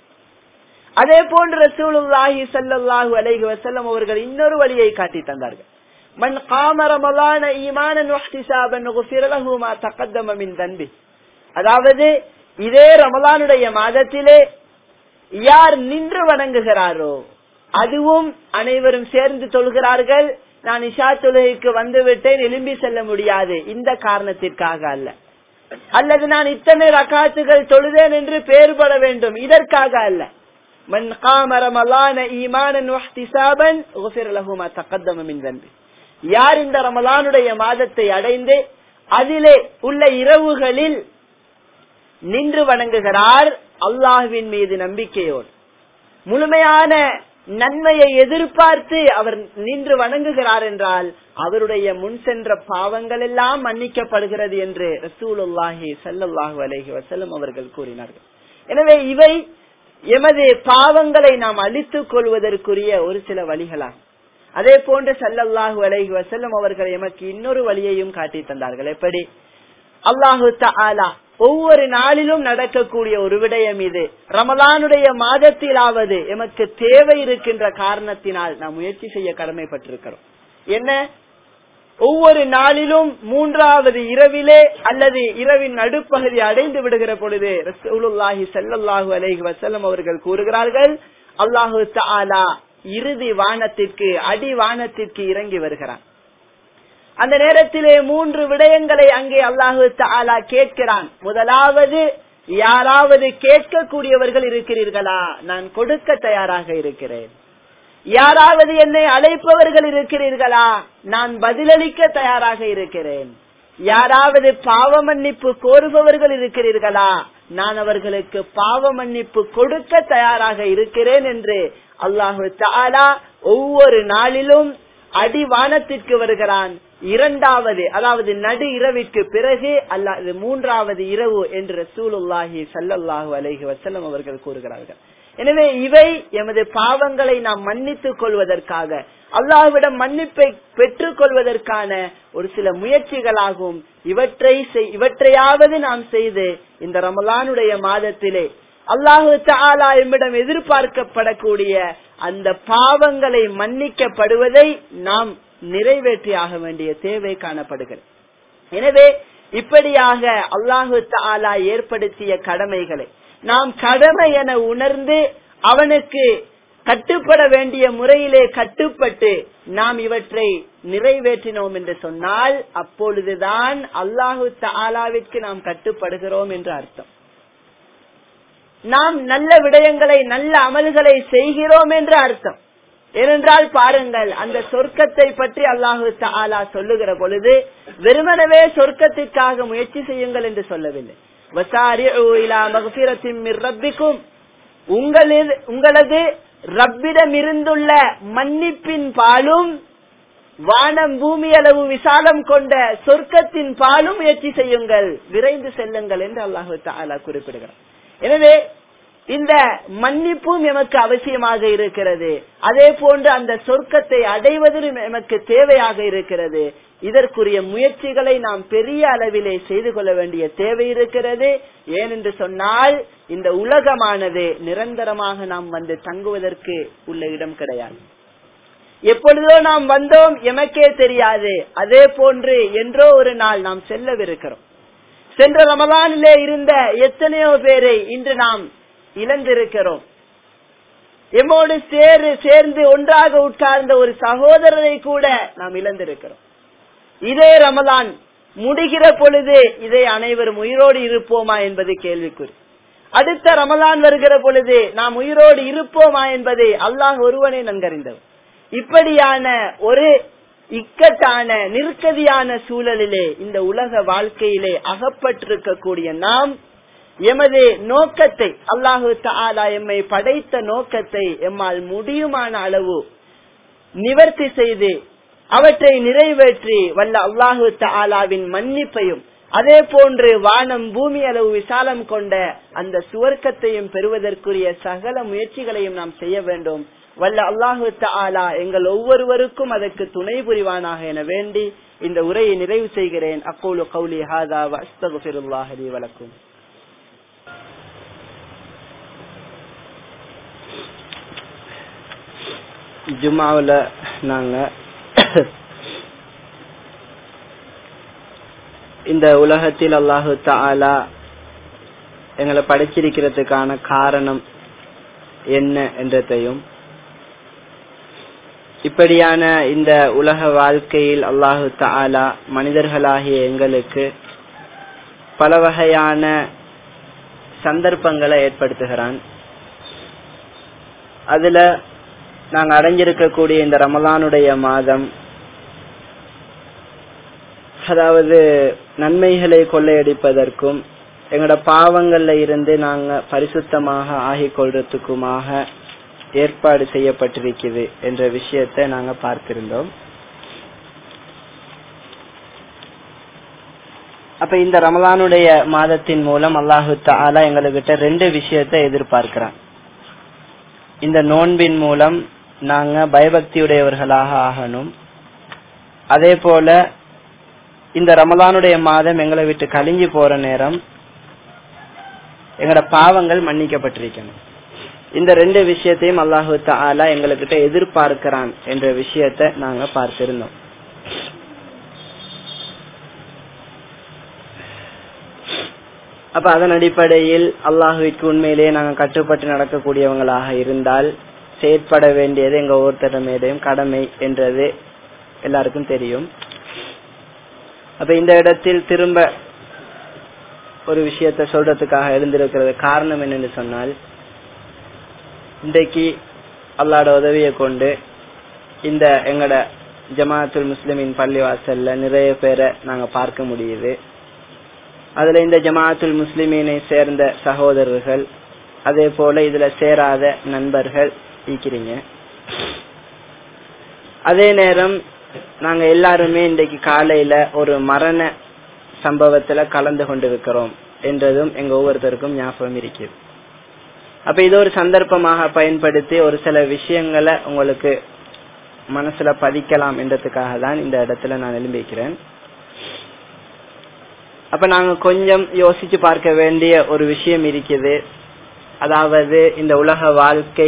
அதே போன்று ரசூலுல்லாஹி ஸல்லல்லாஹு அலைஹி வஸல்லம் அவர்கள் இன்னொரு வழியை காட்டி தந்தார்கள் மன் காம ரமலான ஈமானன் வஹ்திசாபன் குஃபிர லஹு மா தகத்தம மின் தன்பி அதாவது இதே ரமலானுடைய மாதத்திலே யார் நின்று வணங்குகிறாரோ அதுவும் அனைவரும் சேர்ந்து தொழுகிறார்கள் நான் இஷா தொழுகைக்கு வந்து விட்டேன் எலும்பி செல்ல முடியாது இந்த காரணத்திற்காக அல்ல அல்லது நான் இத்தனை ரக்காத்துகள் தொழுதேன் என்று பேறுபட வேண்டும் இதற்காக அல்ல மன் காம ரமலான ஈமானன் வஹ்திசாபன் குஃபிர் லஹு மா தகத்தம மின் தன்பி யார் இந்த ரமலானுடைய மாதத்தை அடைந்து அதிலே உள்ள இரவுகளில் நின்று வணங்குகிறார் அல்லாஹுவின் மீது நம்பிக்கையோடு முழுமையான நன்மையை எதிர்பார்த்து அவர் நின்று வணங்குகிறார் என்றால் அவருடைய முன் சென்ற பாவங்கள் எல்லாம் மன்னிக்கப்படுகிறது என்று ரசூலுல்லாஹி சல்லாஹூ அலஹி வசல்லம் அவர்கள் கூறினார்கள் எனவே இவை எமது பாவங்களை நாம் அழித்துக் கொள்வதற்குரிய ஒரு சில வழிகளாகும் அதே போன்று சல்லல்லாஹு அலைஹி வசல்லம் அவர்கள் எமக்கு இன்னொரு வழியையும் காட்டி தந்தார்கள் எப்படி அல்லாஹு தாலா ஒவ்வொரு நாளிலும் நடக்கக்கூடிய ஒரு விடயம் இது ரமலானுடைய மாதத்திலாவது எமக்கு தேவை இருக்கின்ற காரணத்தினால் நாம் முயற்சி செய்ய கடமைப்பட்டிருக்கிறோம் என்ன ஒவ்வொரு நாளிலும் மூன்றாவது இரவிலே அல்லது இரவின் நடுப்பகுதி அடைந்து விடுகிற பொழுது ரசூலுல்லாஹி சல்லல்லாஹு அலைஹி வசல்லம் அவர்கள் கூறுகிறார்கள் அல்லாஹு தாலா இறுதி வானத்திற்கு அடி வானத்திற்கு இறங்கி வருகிறான் அந்த நேரத்திலே மூன்று விடயங்களை அங்கே அல்லாஹு தாலா கேட்கிறான் முதலாவது யாராவது கேட்கக்கூடியவர்கள் இருக்கிறீர்களா நான் கொடுக்க தயாராக இருக்கிறேன் யாராவது என்னை அழைப்பவர்கள் இருக்கிறீர்களா நான் பதிலளிக்க தயாராக இருக்கிறேன் யாராவது பாவ மன்னிப்பு கோருபவர்கள் இருக்கிறீர்களா நான் அவர்களுக்கு பாவ மன்னிப்பு கொடுக்க தயாராக இருக்கிறேன் என்று அல்லாஹு தாலா ஒவ்வொரு நாளிலும் அடிவானத்திற்கு வருகிறான் இரண்டாவது அதாவது நடு இரவிற்கு பிறகு அல்லாது மூன்றாவது இரவு என்று ரசூலுல்லாஹி சல்லல்லாஹு அலைஹி வசல்லம் அவர்கள் கூறுகிறார்கள் எனவே இவை எமது பாவங்களை நாம் மன்னித்துக் கொள்வதற்காக அல்லாஹ்விடம் மன்னிப்பை பெற்றுக் கொள்வதற்கான ஒரு சில முயற்சிகளாகும் இவற்றை இவற்றையாவது நாம் செய்து இந்த ரமலானுடைய மாதத்திலே அல்லாஹு தாலா எம்மிடம் எதிர்பார்க்கப்படக்கூடிய அந்த பாவங்களை மன்னிக்கப்படுவதை நாம் நிறைவேற்றியாக வேண்டிய தேவை காணப்படுகிறது எனவே இப்படியாக அல்லாஹு தாலா ஏற்படுத்திய கடமைகளை நாம் கடமை என உணர்ந்து அவனுக்கு கட்டுப்பட வேண்டிய முறையிலே கட்டுப்பட்டு நாம் இவற்றை நிறைவேற்றினோம் என்று சொன்னால் அப்பொழுதுதான் அல்லாஹு தாலாவிற்கு நாம் கட்டுப்படுகிறோம் என்று அர்த்தம் நாம் நல்ல விடயங்களை நல்ல அமல்களை செய்கிறோம் என்று அர்த்தம் ஏனென்றால் பாருங்கள் அந்த சொர்க்கத்தை பற்றி அல்லாஹு தாலா சொல்லுகிற பொழுது வெறுமனவே சொர்க்கத்திற்காக முயற்சி செய்யுங்கள் என்று சொல்லவில்லை ரப்பிக்கும் உங்களது உங்களது ரப்பிடம் இருந்துள்ள மன்னிப்பின் பாலும் வானம் பூமி அளவு விசாலம் கொண்ட சொர்க்கத்தின் பாலும் முயற்சி செய்யுங்கள் விரைந்து செல்லுங்கள் என்று அல்லாஹு தாலா குறிப்பிடுகிறார் எனவே இந்த மன்னிப்பும் எமக்கு அவசியமாக இருக்கிறது அதே போன்று அந்த சொர்க்கத்தை அடைவதிலும் எமக்கு தேவையாக இருக்கிறது இதற்குரிய முயற்சிகளை நாம் பெரிய அளவிலே செய்து கொள்ள வேண்டிய தேவை இருக்கிறது ஏனென்று சொன்னால் இந்த உலகமானது நிரந்தரமாக நாம் வந்து தங்குவதற்கு உள்ள இடம் கிடையாது எப்பொழுதோ நாம் வந்தோம் எமக்கே தெரியாது அதே போன்று என்றோ ஒரு நாள் நாம் செல்லவிருக்கிறோம் சென்ற ரமலானிலே இருந்த எத்தனையோ பேரை இன்று நாம் இழந்திருக்கிறோம் எம்மோடு சேரு சேர்ந்து ஒன்றாக உட்கார்ந்த ஒரு சகோதரரை கூட நாம் இழந்திருக்கிறோம் இதே ரமலான் முடிகிற பொழுது இதை அனைவரும் உயிரோடு இருப்போமா என்பது கேள்விக்குறி அடுத்த ரமலான் வருகிற பொழுது நாம் உயிரோடு இருப்போமா என்பதை அல்லாஹ் ஒருவனே நன்கறிந்தவர் இப்படியான ஒரு இக்கட்டான நிற்கதியான சூழலிலே இந்த உலக வாழ்க்கையிலே அகப்பட்டிருக்கக்கூடிய நாம் எமது நோக்கத்தை அல்லாஹு தாலா எம்மை படைத்த நோக்கத்தை எம்மால் முடியுமான அளவு நிவர்த்தி செய்து அவற்றை நிறைவேற்றி வல்ல அல்லாஹு தாலாவின் மன்னிப்பையும் அதே போன்று வானம் பூமி அளவு விசாலம் கொண்ட அந்த சுவர்க்கத்தையும் பெறுவதற்குரிய சகல முயற்சிகளையும் நாம் செய்ய வேண்டும் வல்ல அல்லாஹு தாலா எங்கள் ஒவ்வொருவருக்கும் அதற்கு துணை புரிவானாக என வேண்டி இந்த உரையை நிறைவு செய்கிறேன் அப்போலு கௌலி ஹாதா வஸ்தகுல்லாஹலி வழக்கும் ஜும்மாவில் நாங்க இந்த உலகத்தில் அல்லாஹு தாலா எங்களை படைச்சிருக்கிறதுக்கான காரணம் என்ன என்றதையும் இப்படியான இந்த உலக வாழ்க்கையில் அல்லாஹு தாலா மனிதர்களாகிய எங்களுக்கு பல வகையான சந்தர்ப்பங்களை ஏற்படுத்துகிறான் அதுல நாங்க அடைஞ்சிருக்கக்கூடிய இந்த ரமலானுடைய மாதம் அதாவது நன்மைகளை கொள்ளையடிப்பதற்கும் எங்களோட பாவங்கள்ல இருந்து நாங்க பரிசுத்தமாக ஆகிக் கொள்றதுக்குமாக ஏற்பாடு செய்யப்பட்டிருக்குது என்ற விஷயத்தை நாங்க பார்த்திருந்தோம் அப்ப இந்த ரமலானுடைய மாதத்தின் மூலம் அல்லாஹு தாலா எங்ககிட்ட ரெண்டு விஷயத்தை எதிர்பார்க்கிறான் இந்த நோன்பின் மூலம் நாங்க பயபக்தியுடையவர்களாக ஆகணும் அதே போல இந்த ரமலானுடைய மாதம் எங்களை விட்டு கழிஞ்சு போற நேரம் எங்களோட பாவங்கள் மன்னிக்கப்பட்டிருக்கணும் இந்த ரெண்டு விஷயத்தையும் அல்லாஹு தாலா எங்ககிட்ட எதிர்பார்க்கிறான் என்ற விஷயத்தை நாங்க பார்த்திருந்தோம் அப்ப அதன் அடிப்படையில் அல்லாஹுவிற்கு உண்மையிலேயே நாங்க கட்டுப்பட்டு நடக்கக்கூடியவங்களாக இருந்தால் செயற்பட வேண்டியது எங்க ஒவ்வொருத்தர மேடையும் கடமை என்றது எல்லாருக்கும் தெரியும் அப்ப இந்த இடத்தில் திரும்ப ஒரு விஷயத்த சொல்றதுக்காக எழுந்திருக்கிறது காரணம் என்னன்னு சொன்னால் இன்றைக்கு அல்லாட உதவியை கொண்டு இந்த எங்கட ஜமாத்துல் முஸ்லிமின் பள்ளிவாசல்ல நிறைய பேரை நாங்க பார்க்க முடியுது அதுல இந்த ஜமாத்துல் முஸ்லிமீனை சேர்ந்த சகோதரர்கள் அதே போல இதுல சேராத நண்பர்கள் இருக்கிறீங்க அதே நேரம் நாங்க எல்லாருமே இன்றைக்கு காலையில ஒரு மரண சம்பவத்துல கலந்து கொண்டிருக்கிறோம் என்றதும் எங்க ஒவ்வொருத்தருக்கும் ஞாபகம் இருக்குது அப்ப இது ஒரு சந்தர்ப்பமாக பயன்படுத்தி ஒரு சில விஷயங்களை உங்களுக்கு மனசுல பதிக்கலாம் என்றதுக்காக தான் இந்த இடத்துல நான் எழும்பிக்கிறேன் அப்ப நாங்க கொஞ்சம் யோசிச்சு பார்க்க வேண்டிய ஒரு விஷயம் இருக்குது அதாவது இந்த உலக வாழ்க்கை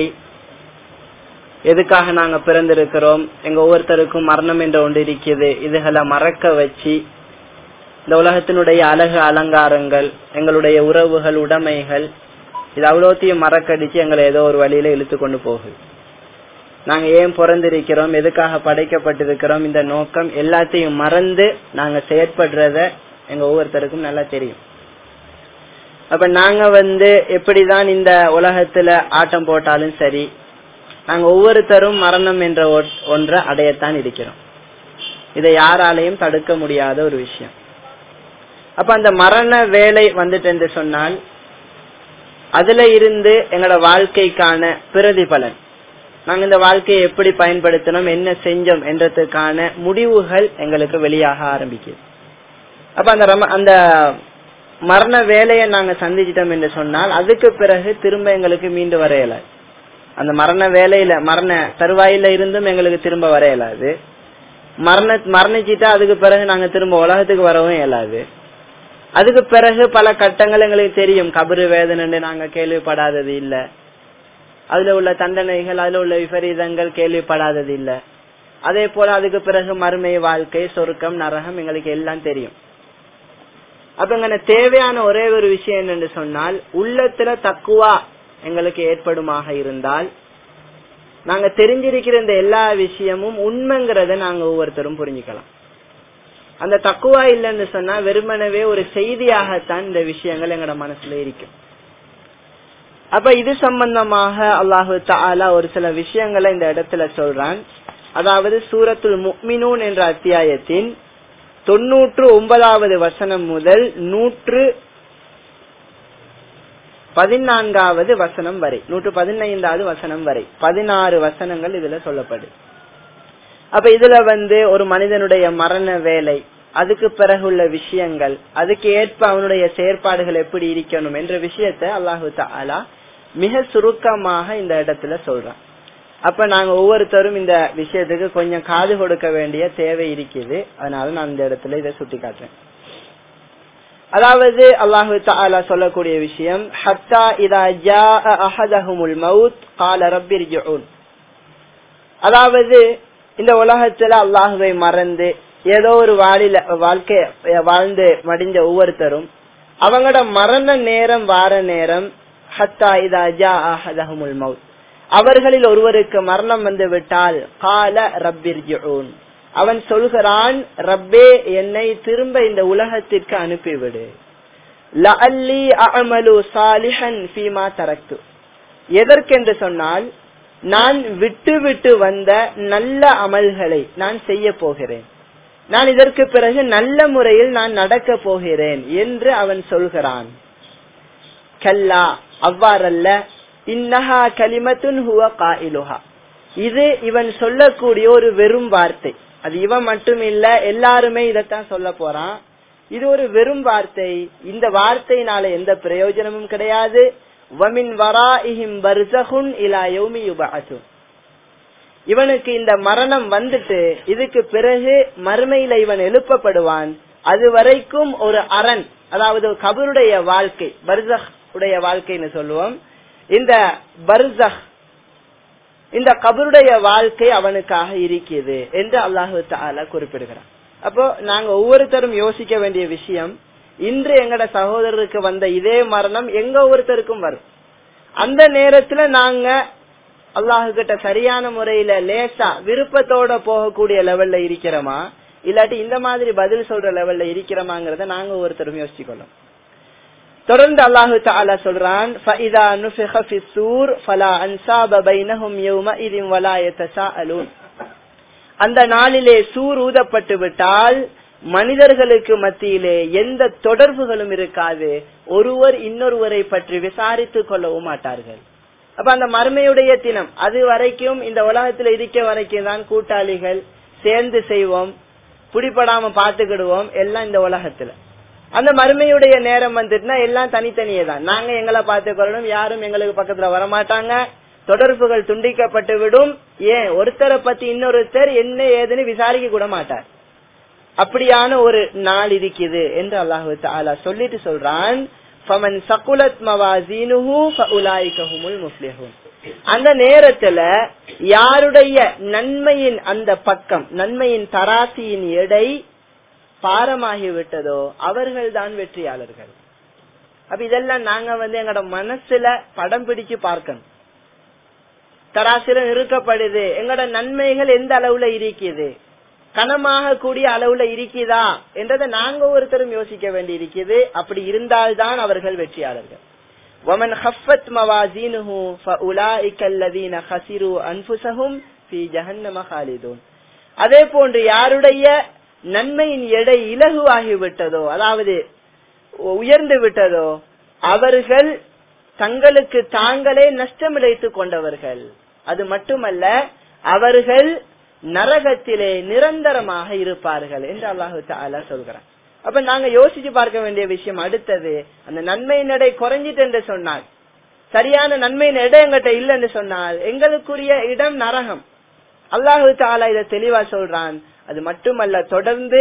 எதுக்காக நாங்க பிறந்திருக்கிறோம் எங்க ஒவ்வொருத்தருக்கும் மரணம் என்ற ஒன்று இருக்குது இதுகளை மறக்க வச்சு இந்த உலகத்தினுடைய அழகு அலங்காரங்கள் எங்களுடைய உறவுகள் உடைமைகள் இது அவ்வளோத்தையும் மறக்கடிச்சு எங்களை ஏதோ ஒரு வழியில இழுத்து கொண்டு போகுது நாங்க ஏன் பிறந்திருக்கிறோம் எதுக்காக படைக்கப்பட்டிருக்கிறோம் இந்த நோக்கம் எல்லாத்தையும் மறந்து நாங்க செயற்படுறத எங்க ஒவ்வொருத்தருக்கும் நல்லா தெரியும் அப்ப நாங்க வந்து எப்படிதான் இந்த உலகத்துல ஆட்டம் போட்டாலும் சரி நாங்க ஒவ்வொருத்தரும் மரணம் என்ற ஒன்றை அடையத்தான் இருக்கிறோம் இதை யாராலையும் தடுக்க முடியாத ஒரு விஷயம் அப்ப அந்த மரண வேலை வந்துட்டு என்று சொன்னால் அதுல இருந்து எங்களோட வாழ்க்கைக்கான பிரதிபலன் நாங்க இந்த வாழ்க்கையை எப்படி பயன்படுத்தணும் என்ன செஞ்சோம் என்றதுக்கான முடிவுகள் எங்களுக்கு வெளியாக ஆரம்பிக்குது அப்ப அந்த ரம அந்த மரண வேலையை நாங்க சந்திச்சிட்டோம் என்று சொன்னால் அதுக்கு பிறகு திரும்ப எங்களுக்கு மீண்டு வர இயலாது அந்த மரண வேலையில மரண தருவாயில இருந்தும் எங்களுக்கு திரும்ப வர இயலாது மரண மரணிச்சிட்டா அதுக்கு பிறகு நாங்க திரும்ப உலகத்துக்கு வரவும் இயலாது அதுக்கு பிறகு பல கட்டங்கள் எங்களுக்கு தெரியும் கபரு வேதனை நாங்க கேள்விப்படாதது இல்ல அதுல உள்ள தண்டனைகள் அதுல உள்ள விபரீதங்கள் கேள்விப்படாதது இல்ல அதே போல அதுக்கு பிறகு மறுமை வாழ்க்கை சொர்க்கம் நரகம் எங்களுக்கு எல்லாம் தெரியும் அப்ப இங்க தேவையான ஒரே ஒரு விஷயம் என்னன்னு சொன்னால் உள்ளத்துல தக்குவா எங்களுக்கு ஏற்படுமாக இருந்தால் நாங்க தெரிஞ்சிருக்கிற இந்த எல்லா விஷயமும் உண்மைங்கிறத நாங்க ஒவ்வொருத்தரும் புரிஞ்சுக்கலாம் அந்த தக்குவா இல்லைன்னு சொன்னா வெறுமனவே ஒரு செய்தியாகத்தான் இந்த விஷயங்கள் எங்களோட மனசுல இருக்கும் அப்ப இது சம்பந்தமாக அல்லாஹு தாலா ஒரு சில விஷயங்களை இந்த இடத்துல சொல்றான் அதாவது சூரத்துல் முக்மினூன் என்ற அத்தியாயத்தின் தொன்னூற்று ஒன்பதாவது வசனம் முதல் நூற்று பதினான்காவது வசனம் வரை நூற்று பதினைந்தாவது வசனம் வரை பதினாறு வசனங்கள் இதுல சொல்லப்படு அப்ப இதுல வந்து ஒரு மனிதனுடைய மரண வேலை அதுக்கு பிறகு உள்ள விஷயங்கள் அதுக்கு ஏற்ப அவனுடைய செயற்பாடுகள் எப்படி இருக்கணும் என்ற விஷயத்த அல்லாஹு தாலா மிக சுருக்கமாக இந்த இடத்துல சொல்றான் அப்ப நாங்க ஒவ்வொருத்தரும் இந்த விஷயத்துக்கு கொஞ்சம் காது கொடுக்க வேண்டிய தேவை இருக்குது அதனால நான் இந்த இடத்துல இதை சுட்டி காட்டுறேன் அதாவது அல்லாஹு தாலா சொல்லக்கூடிய விஷயம் ஹத்தா இதா ஜா அஹதஹுமுல் மவுத் கால ரப்பிர் அதாவது இந்த உலகத்துல அல்லாஹுவை மறந்து ஏதோ ஒரு வாழில வாழ்க்கை வாழ்ந்து மடிஞ்ச ஒவ்வொருத்தரும் அவங்களோட மரண நேரம் வார நேரம் ஹத்தா இதா ஜா அஹதஹுமுல் மவுத் அவர்களில் ஒருவருக்கு மரணம் வந்து விட்டால் கால ரப்பிர் அவன் சொல்கிறான் ரப்பே என்னை திரும்ப இந்த உலகத்திற்கு அனுப்பிவிடு லஅல்லி அமலு சாலிஹன் ஃபீமா தரக்து எதற்கென்று சொன்னால் நான் விட்டு விட்டு வந்த நல்ல அமல்களை நான் செய்ய போகிறேன் நான் இதற்கு பிறகு நல்ல முறையில் நான் நடக்க போகிறேன் என்று அவன் சொல்கிறான் கல்லா அவ்வாறல்ல இன்னஹா கலிமத்துன் ஹுவ காயிலுஹா இது இவன் சொல்லக்கூடிய ஒரு வெறும் வார்த்தை அது இவன் மட்டும் இல்ல எல்லாருமே இதத்தான் சொல்ல போறான் இது ஒரு வெறும் வார்த்தை இந்த வார்த்தையினால எந்த பிரயோஜனமும் கிடையாது வமின் வராஇஹிம் பர்சஹுன் இலா யௌமி யுபஅது இவனுக்கு இந்த மரணம் வந்துட்டு இதுக்கு பிறகு மறுமையில இவன் எழுப்பப்படுவான் அது வரைக்கும் ஒரு அரண் அதாவது கபருடைய வாழ்க்கை பர்சஹ் உடைய வாழ்க்கைன்னு சொல்லுவோம் இந்த பர்சஹ் இந்த கபருடைய வாழ்க்கை அவனுக்காக இருக்கிறது என்று அல்லாஹு தாலா குறிப்பிடுகிறான் அப்போ நாங்க ஒவ்வொருத்தரும் யோசிக்க வேண்டிய விஷயம் இன்று எங்கட சகோதரருக்கு வந்த இதே மரணம் எங்க ஒவ்வொருத்தருக்கும் வரும் அந்த நேரத்துல நாங்க அல்லாஹு கிட்ட சரியான முறையில லேசா விருப்பத்தோட போகக்கூடிய லெவல்ல இருக்கிறோமா இல்லாட்டி இந்த மாதிரி பதில் சொல்ற லெவல்ல இருக்கிறோமாங்கிறத நாங்க ஒவ்வொருத்தரும் யோசிச்சுக்கொள்ளும் தொடர்ந்து அல்லாஹு தாலா சொல்றான் فَإِذَا نُفِخَ فِي الصُّورِ فَلَا أَنْسَابَ بَيْنَهُمْ يَوْمَئِذٍ وَلَا يَتَسَاءَلُونَ அந்த நாளிலே சூர் ஊதப்பட்டு விட்டால் மனிதர்களுக்கு மத்தியிலே எந்த தொடர்புகளும் இருக்காது ஒருவர் இன்னொருவரை பற்றி விசாரித்துக் கொள்ளவும் மாட்டார்கள் அப்ப அந்த மறுமையுடைய தினம் அது வரைக்கும் இந்த உலகத்துல இருக்க வரைக்கும் தான் கூட்டாளிகள் சேர்ந்து செய்வோம் பிடிபடாம பாத்துக்கிடுவோம் எல்லாம் இந்த உலகத்துல அந்த மறுமையுடைய நேரம் வந்துட்டுனா எல்லாம் தனித்தனியே தான் நாங்க எங்களை பார்த்துக்கொள்ளணும் யாரும் எங்களுக்கு பக்கத்துல வரமாட்டாங்க தொடர்புகள் துண்டிக்கப்பட்டு விடும் ஏன் ஒருத்தரை பத்தி இன்னொருத்தர் என்ன ஏதுன்னு விசாரிக்க கூட மாட்டார் அப்படியான ஒரு நாள் இருக்குது என்று அல்லாஹு தாலா சொல்லிட்டு சொல்றான் ஃபமன் சகுலத் மவாசீனுஹு ஃபஉலாயிகஹுமுல் முஃப்லிஹூன் அந்த நேரத்துல யாருடைய நன்மையின் அந்த பக்கம் நன்மையின் தராசியின் எடை பாரமாகி விட்டதோ அவர்கள் தான் வெற்றியாளர்கள் அப்ப இதெல்லாம் நாங்க வந்து எங்களோட மனசுல படம் பிடிச்சு பார்க்கணும் தராசில நிறுக்கப்படுது எங்களோட நன்மைகள் எந்த அளவுல இருக்குது கனமாக கூடிய அளவுல இருக்குதா என்றதை நாங்க ஒருத்தரும் யோசிக்க வேண்டி இருக்குது அப்படி இருந்தால்தான் அவர்கள் வெற்றியாளர்கள் ومن خفت موازينه فاولئك الذين خسروا انفسهم في جهنم خالدون அதே போன்று யாருடைய நன்மையின் எடை இலகுவாகி விட்டதோ அதாவது உயர்ந்து விட்டதோ அவர்கள் தங்களுக்கு தாங்களே நஷ்டமிழைத்துக் கொண்டவர்கள் அது மட்டுமல்ல அவர்கள் நரகத்திலே நிரந்தரமாக இருப்பார்கள் என்று அல்லாஹு தாலா சொல்கிறார் அப்ப நாங்க யோசிச்சு பார்க்க வேண்டிய விஷயம் அடுத்தது அந்த நன்மையின் எடை குறைஞ்சிட்டு என்று சொன்னால் சரியான நன்மையின் எடை எங்கிட்ட இல்லைன்னு சொன்னால் எங்களுக்குரிய இடம் நரகம் அல்லாஹு தாலா இதை தெளிவா சொல்றான் அது மட்டுமல்ல தொடர்ந்து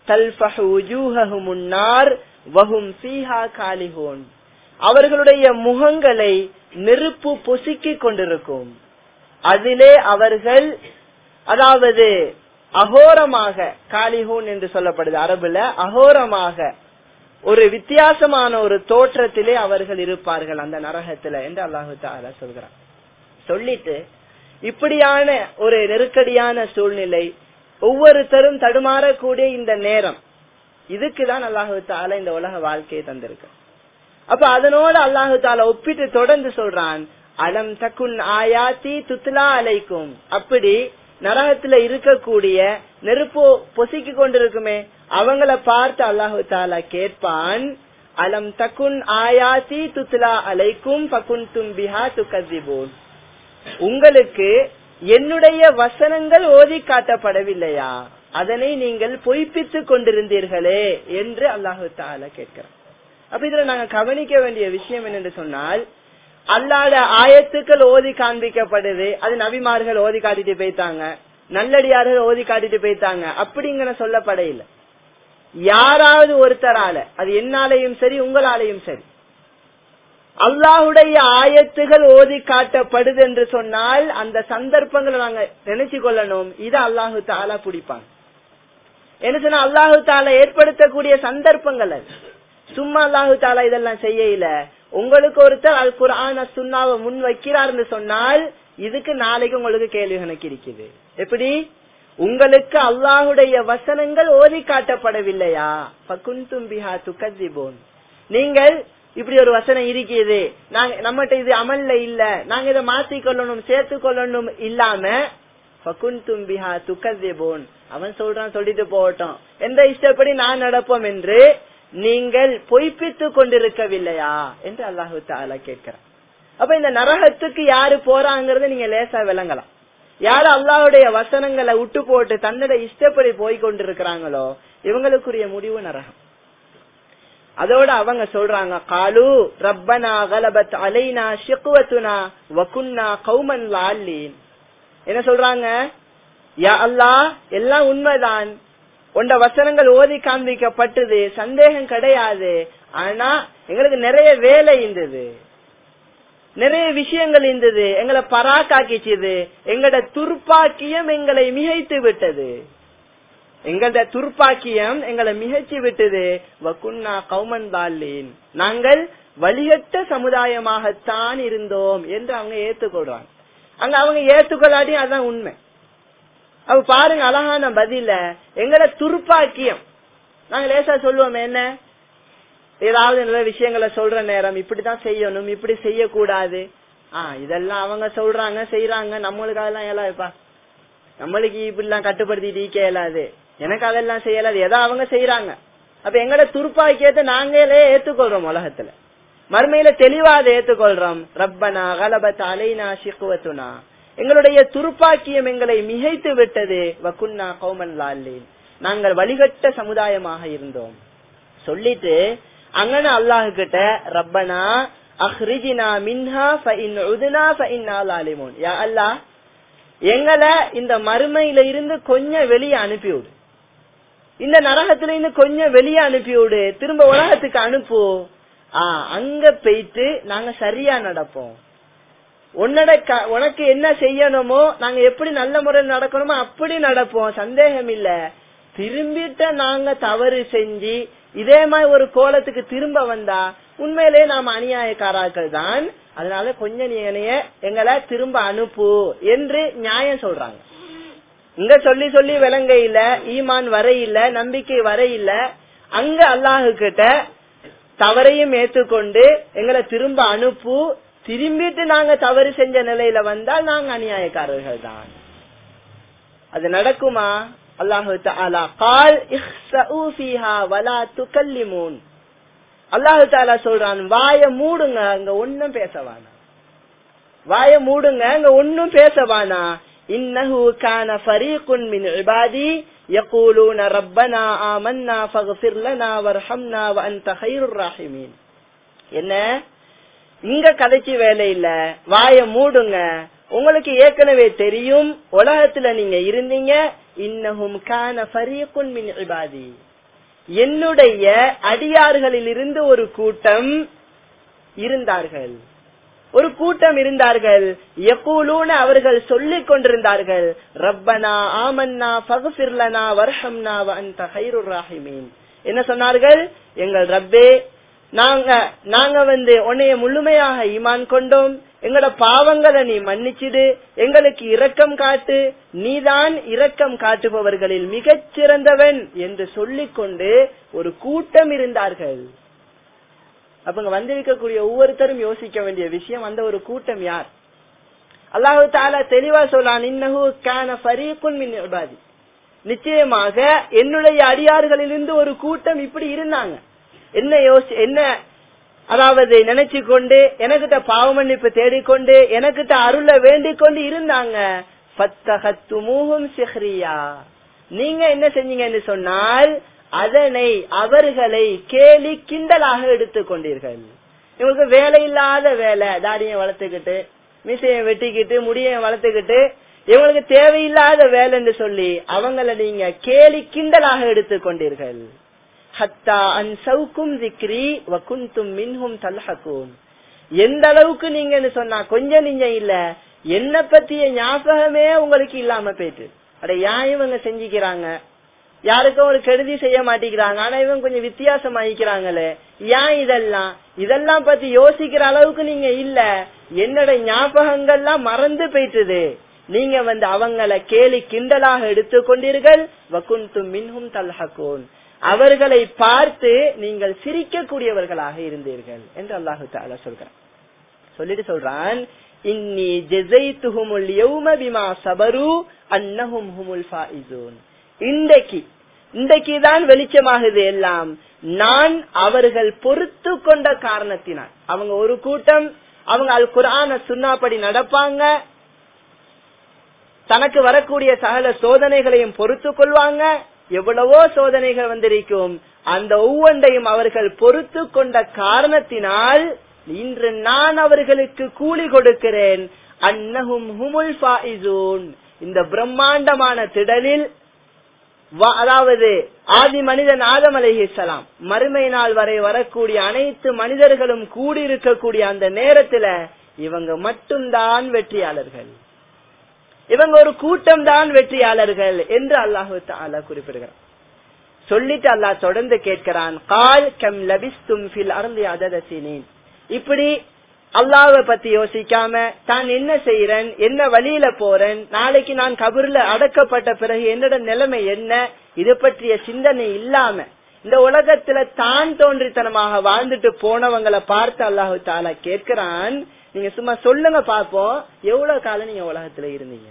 முன்னார் வகும் சீஹா காலிஹோன் அவர்களுடைய முகங்களை நெருப்பு பொசுக்கிக் கொண்டிருக்கும் அதிலே அவர்கள் அதாவது அகோரமாக காலிஹூன் என்று சொல்லப்படுது அரபுல அகோரமாக ஒரு வித்தியாசமான ஒரு தோற்றத்திலே அவர்கள் இருப்பார்கள் அந்த நரகத்துல என்று அல்லாஹு தாலா சொல்கிறான் சொல்லிட்டு இப்படியான ஒரு நெருக்கடியான சூழ்நிலை ஒவ்வொருத்தரும் தடுமாறக்கூடிய இந்த நேரம் இதுக்குதான் அல்லாஹு தாலா இந்த உலக வாழ்க்கையை தந்திருக்கு அப்ப அதனோட அல்லாஹு தாலா ஒப்பிட்டு தொடர்ந்து சொல்றான் அலம் தக்குன் ஆயாத்தி துத்லா அலைக்கும் அப்படி நரகத்துல இருக்கக்கூடிய நெருப்பு பொசிக்கு கொண்டிருக்குமே அவங்கள பார்த்து அல்லாஹு தாலா கேட்பான் அலம் தக்குன் ஆயாத்தி துத்லா அலைக்கும் பகுன் தும்பிஹா துக்கதிபோன் உங்களுக்கு என்னுடைய வசனங்கள் ஓதி காட்டப்படவில்லையா அதனை நீங்கள் பொய்ப்பித்துக் கொண்டிருந்தீர்களே என்று அல்லாஹு தாலா கேட்கிறார் அப்ப இதுல நாங்க கவனிக்க வேண்டிய விஷயம் என்னென்று சொன்னால் அல்லாத ஆயத்துக்கள் ஓதி காண்பிக்கப்படுது அது நபிமார்கள் ஓதி காட்டிட்டு போய்த்தாங்க நல்லடியார்கள் ஓதி காட்டிட்டு போய்த்தாங்க அப்படிங்கிற சொல்லப்பட இல்லை யாராவது ஒருத்தரால அது என்னாலையும் சரி உங்களாலையும் சரி அல்லாஹுடைய ஆயத்துகள் ஓதி காட்டப்படுது என்று சொன்னால் அந்த சந்தர்ப்பங்களை நாங்க நினைச்சு கொள்ளணும் இது அல்லாஹு தாலா பிடிப்பாங்க என்ன சொன்னா அல்லாஹு தாலா ஏற்படுத்தக்கூடிய சந்தர்ப்பங்கள் அது சும்மா அல்லாஹு தாலா இதெல்லாம் செய்யல உங்களுக்கு ஒருத்தர் அல் குரான சுண்ணாவை முன் வைக்கிறார்னு சொன்னால் இதுக்கு நாளைக்கு உங்களுக்கு கேள்வி கணக்கு இருக்குது எப்படி உங்களுக்கு அல்லாஹுடைய வசனங்கள் ஓதி காட்டப்படவில்லையா பகுந்தும்பிஹா துக்கதிபோன் நீங்கள் இப்படி ஒரு வசனம் இருக்குது நாங்க நம்மகிட்ட இது அமல்ல இல்ல நாங்க இதை மாத்தி கொள்ளணும் சேர்த்து கொள்ளணும் இல்லாம ஃபகுன்தும் பிஹா துக்கதேபோன் அவன் சொல்றான் சொல்லிட்டு போகட்டும் எந்த இஷ்டப்படி நான் நடப்போம் என்று நீங்கள் பொய்ப்பித்துக் கொண்டிருக்கவில்லையா என்று அல்லாஹு தாலா கேட்கிறான் அப்ப இந்த நரகத்துக்கு யாரு போறாங்கிறத நீங்க லேசா விளங்கலாம் யாரு அல்லாஹுடைய வசனங்களை விட்டு போட்டு தன்னோட இஷ்டப்படி போய் கொண்டிருக்கிறாங்களோ இவங்களுக்குரிய முடிவு நரகம் அதோட அவங்க சொல்றாங்க காலு ரப்பனா கலபத் அலைனா ஷிக்வத்துனா வகுன்னா கௌமன் லால்லீன் என்ன சொல்றாங்க யா அல்லாஹ் எல்லாம் உண்மைதான் உண்ட வசனங்கள் ஓதி காண்பிக்கப்பட்டது சந்தேகம் கிடையாது ஆனா எங்களுக்கு நிறைய வேலை இருந்தது நிறைய விஷயங்கள் இருந்தது எங்களை பராக்காக்கிச்சது எங்களோட துர்ப்பாக்கியம் எங்களை மிகைத்து விட்டது எங்களோட துர்ப்பாக்கியம் எங்களை மிகச்சி விட்டது வக்குன்னா கௌமன் தாலின் நாங்கள் வழிகட்ட சமுதாயமாகத்தான் இருந்தோம் என்று அவங்க ஏத்துக்கொள்றாங்க அங்க அவங்க ஏத்துக்கொள்ளாடி அதான் உண்மை அவ பாருங்க அழகான பதில எங்களோட துர்ப்பாக்கியம் நாங்க லேசா சொல்லுவோம் என்ன ஏதாவது நல்ல விஷயங்களை சொல்ற நேரம் இப்படிதான் செய்யணும் இப்படி செய்யக்கூடாது ஆஹ் இதெல்லாம் அவங்க சொல்றாங்க செய்யறாங்க நம்மளுக்கு அதெல்லாம் இயலாதுப்பா நம்மளுக்கு இப்படிலாம் கட்டுப்படுத்திட்டு ஈக்க இயலாது எனக்கு அதெல்லாம் செய்யலாது எதோ அவங்க செய்யறாங்க அப்ப எங்களோட துருப்பாக்கியத்தை நாங்களே ஏத்துக்கொள்றோம் உலகத்துல மறுமையில தெளிவா அதை ஏத்துக்கொள்றோம் ரப்பனா கலபத் அலைனா ஷிக்குவத்துனா எங்களுடைய துருப்பாக்கியம் எங்களை மிகைத்து விட்டது வக்குன்னா கௌமன் லாலின் நாங்கள் வழிகட்ட சமுதாயமாக இருந்தோம் சொல்லிட்டு அங்கன அல்லாஹு கிட்ட ரப்பனா அஹ்ரிஜினா மின்ஹா ஃபஇன் உதுனா ஃபஇன்னா லாலிமூன் யா அல்லாஹ் எங்களை இந்த மறுமையில இருந்து கொஞ்சம் வெளியே அனுப்பிவிடு இந்த நரகத்துல இருந்து கொஞ்சம் வெளியே அனுப்பிவிடு திரும்ப உலகத்துக்கு அனுப்பு ஆஹ் அங்க போயிட்டு நாங்க சரியா நடப்போம் உன்னோட உனக்கு என்ன செய்யணுமோ நாங்க எப்படி நல்ல முறையில் நடக்கணுமோ அப்படி நடப்போம் சந்தேகம் இல்ல திரும்பிட்ட நாங்க தவறு செஞ்சு இதே மாதிரி ஒரு கோலத்துக்கு திரும்ப வந்தா உண்மையிலே நாம அநியாயக்காராக்கள் தான் அதனால கொஞ்சம் நீ என்னைய எங்களை திரும்ப அனுப்பு என்று நியாயம் சொல்றாங்க இங்க சொல்லி சொல்லி விளங்க இல்ல ஈமான் வர இல்ல நம்பிக்கை வர இல்ல அங்க அல்லாஹு கிட்ட தவறையும் ஏத்துக்கொண்டு எங்களை திரும்ப அனுப்பு திரும்பிட்டு நாங்க தவறு செஞ்ச நிலையில வந்தால் நாங்க அநியாயக்காரர்கள் தான் அது நடக்குமா அல்லாஹு தாலா கால் வலா துக்கல்லிமூன் அல்லாஹு தாலா சொல்றான் வாய மூடுங்க அங்க ஒன்னும் பேசவானா வாய மூடுங்க அங்க ஒன்னும் பேசவானா இன்னஹு கான ஃபரீகுன் மின் இபாதி يقولون ربنا آمنا فاغفر لنا وارحمنا وأنت خير الراحمين என்ன இங்க கதைக்கு வேலை இல்ல வாய மூடுங்க உங்களுக்கு ஏற்கனவே தெரியும் உலகத்துல நீங்க இருந்தீங்க இன்னஹும் கான ஃபரீகுன் மின் இபாதி என்னுடைய அடியார்களில் இருந்து ஒரு கூட்டம் இருந்தார்கள் ஒரு கூட்டம் இருந்தார்கள் எப்பூலூன அவர்கள் சொல்லிக் கொண்டிருந்தார்கள் ரப்பனா ஆமன்னா பகுபிர்லனா வர்ஹம்னா அந்த ஹைருர் ராஹிமீன் என்ன சொன்னார்கள் எங்கள் ரப்பே நாங்க நாங்க வந்து உன்னைய முழுமையாக ஈமான் கொண்டோம் எங்களோட பாவங்களை நீ மன்னிச்சிடு எங்களுக்கு இரக்கம் காட்டு நீதான் இரக்கம் காட்டுபவர்களில் மிகச் சிறந்தவன் என்று சொல்லிக்கொண்டு ஒரு கூட்டம் இருந்தார்கள் அப்ப இங்க வந்திருக்கக்கூடிய ஒவ்வொருத்தரும் யோசிக்க வேண்டிய விஷயம் அந்த ஒரு கூட்டம் யார் அல்லாஹு தாலா தெளிவா சொல்லான் இன்னஹு கான ஃபரீகுன் மின் இபாதி நிச்சயமாக என்னுடைய அடியார்களிலிருந்து ஒரு கூட்டம் இப்படி இருந்தாங்க என்ன யோசி என்ன அதாவது நினைச்சு கொண்டு எனக்கிட்ட பாவ மன்னிப்பு தேடிக்கொண்டு எனக்கிட்ட அருள வேண்டிக் கொண்டு இருந்தாங்க ஃபத்தகத்துமூஹும் சிஹ்ரியா நீங்க என்ன செஞ்சீங்கன்னு சொன்னால் அதனை அவர்களை கேலி கிண்டலாக எடுத்துக் கொண்டீர்கள் இவங்களுக்கு வேலை இல்லாத வேலை தாடியை வளர்த்துக்கிட்டு மிசையை வெட்டிக்கிட்டு முடிய வளர்த்துக்கிட்டு இவங்களுக்கு தேவையில்லாத வேலைன்னு சொல்லி அவங்கள நீங்க கேலி கிண்டலாக எடுத்துக் கொண்டீர்கள் ஹத்தா அன் சவுக்கும் திக்ரி வகுந்தும் மின்ஹும் தல்ஹக்கும் எந்த அளவுக்கு நீங்கன்னு சொன்னா கொஞ்சம் நீங்க இல்ல என்ன பத்திய ஞாபகமே உங்களுக்கு இல்லாம போயிட்டு அட ஏன் இவங்க செஞ்சுக்கிறாங்க யாருக்கும் ஒரு கெடுதி செய்ய மாட்டேங்கிறாங்க ஆனா இவங்க கொஞ்சம் வித்தியாசம் ஆயிக்கிறாங்களே ஏன் இதெல்லாம் இதெல்லாம் பத்தி யோசிக்கிற அளவுக்கு நீங்க இல்ல என்னோட ஞாபகங்கள்லாம் மறந்து போயிட்டுது நீங்க வந்து அவங்கள கேலி கிண்டலாக எடுத்துக்கொண்டீர்கள் வகுந்தும் மின்ஹும் தல்ஹகோன் அவர்களை பார்த்து நீங்கள் சிரிக்கக்கூடியவர்களாக இருந்தீர்கள் என்று அல்லாஹு தாலா சொல்கிறான் சொல்லிட்டு சொல்றான் இன்னி ஜெசைத்துஹுமுல் யௌம பிமா சபரு அன்னஹும் ஹுமுல் ஃபாயிசூன் இன்றைக்கு இன்றைக்கு தான் வெளிச்சமாகுது எல்லாம் நான் அவர்கள் பொறுத்து கொண்ட காரணத்தினால் அவங்க ஒரு கூட்டம் அவங்க அல் குரான சுண்ணாப்படி நடப்பாங்க தனக்கு வரக்கூடிய சகல சோதனைகளையும் பொறுத்து கொள்வாங்க எவ்வளவோ சோதனைகள் வந்திருக்கும் அந்த ஒவ்வொன்றையும் அவர்கள் பொறுத்து கொண்ட காரணத்தினால் இன்று நான் அவர்களுக்கு கூலி கொடுக்கிறேன் அன்னஹும் ஹுமுல் ஃபாயிசூன் இந்த பிரம்மாண்டமான திடலில் அதாவது ஆதி மனிதன் ஆதம் அலைஹிஸ்லாம் மறுமை நாள் வரை வரக்கூடிய அனைத்து மனிதர்களும் கூடியிருக்கக்கூடிய அந்த நேரத்துல இவங்க மட்டும்தான் வெற்றியாளர்கள் இவங்க ஒரு கூட்டம் தான் வெற்றியாளர்கள் என்று அல்லாஹு தாலா குறிப்பிடுகிறார் சொல்லிட்டு அல்லாஹ் தொடர்ந்து கேட்கிறான் கால் கம் லபிஸ்தும் ஃபில் அருந்தி அததசினேன் இப்படி அல்லாவை பத்தி யோசிக்காம தான் என்ன செய்யறேன் என்ன வழியில போறேன் நாளைக்கு நான் கபூர்ல அடக்கப்பட்ட பிறகு என்னோட நிலைமை என்ன இது பற்றிய சிந்தனை இல்லாம இந்த உலகத்துல தான் தோன்றித்தனமாக வாழ்ந்துட்டு போனவங்களை பார்த்து அல்லாஹு தாலா கேட்கிறான் நீங்க சும்மா சொல்லுங்க பாப்போம் எவ்வளவு காலம் நீங்க உலகத்துல இருந்தீங்க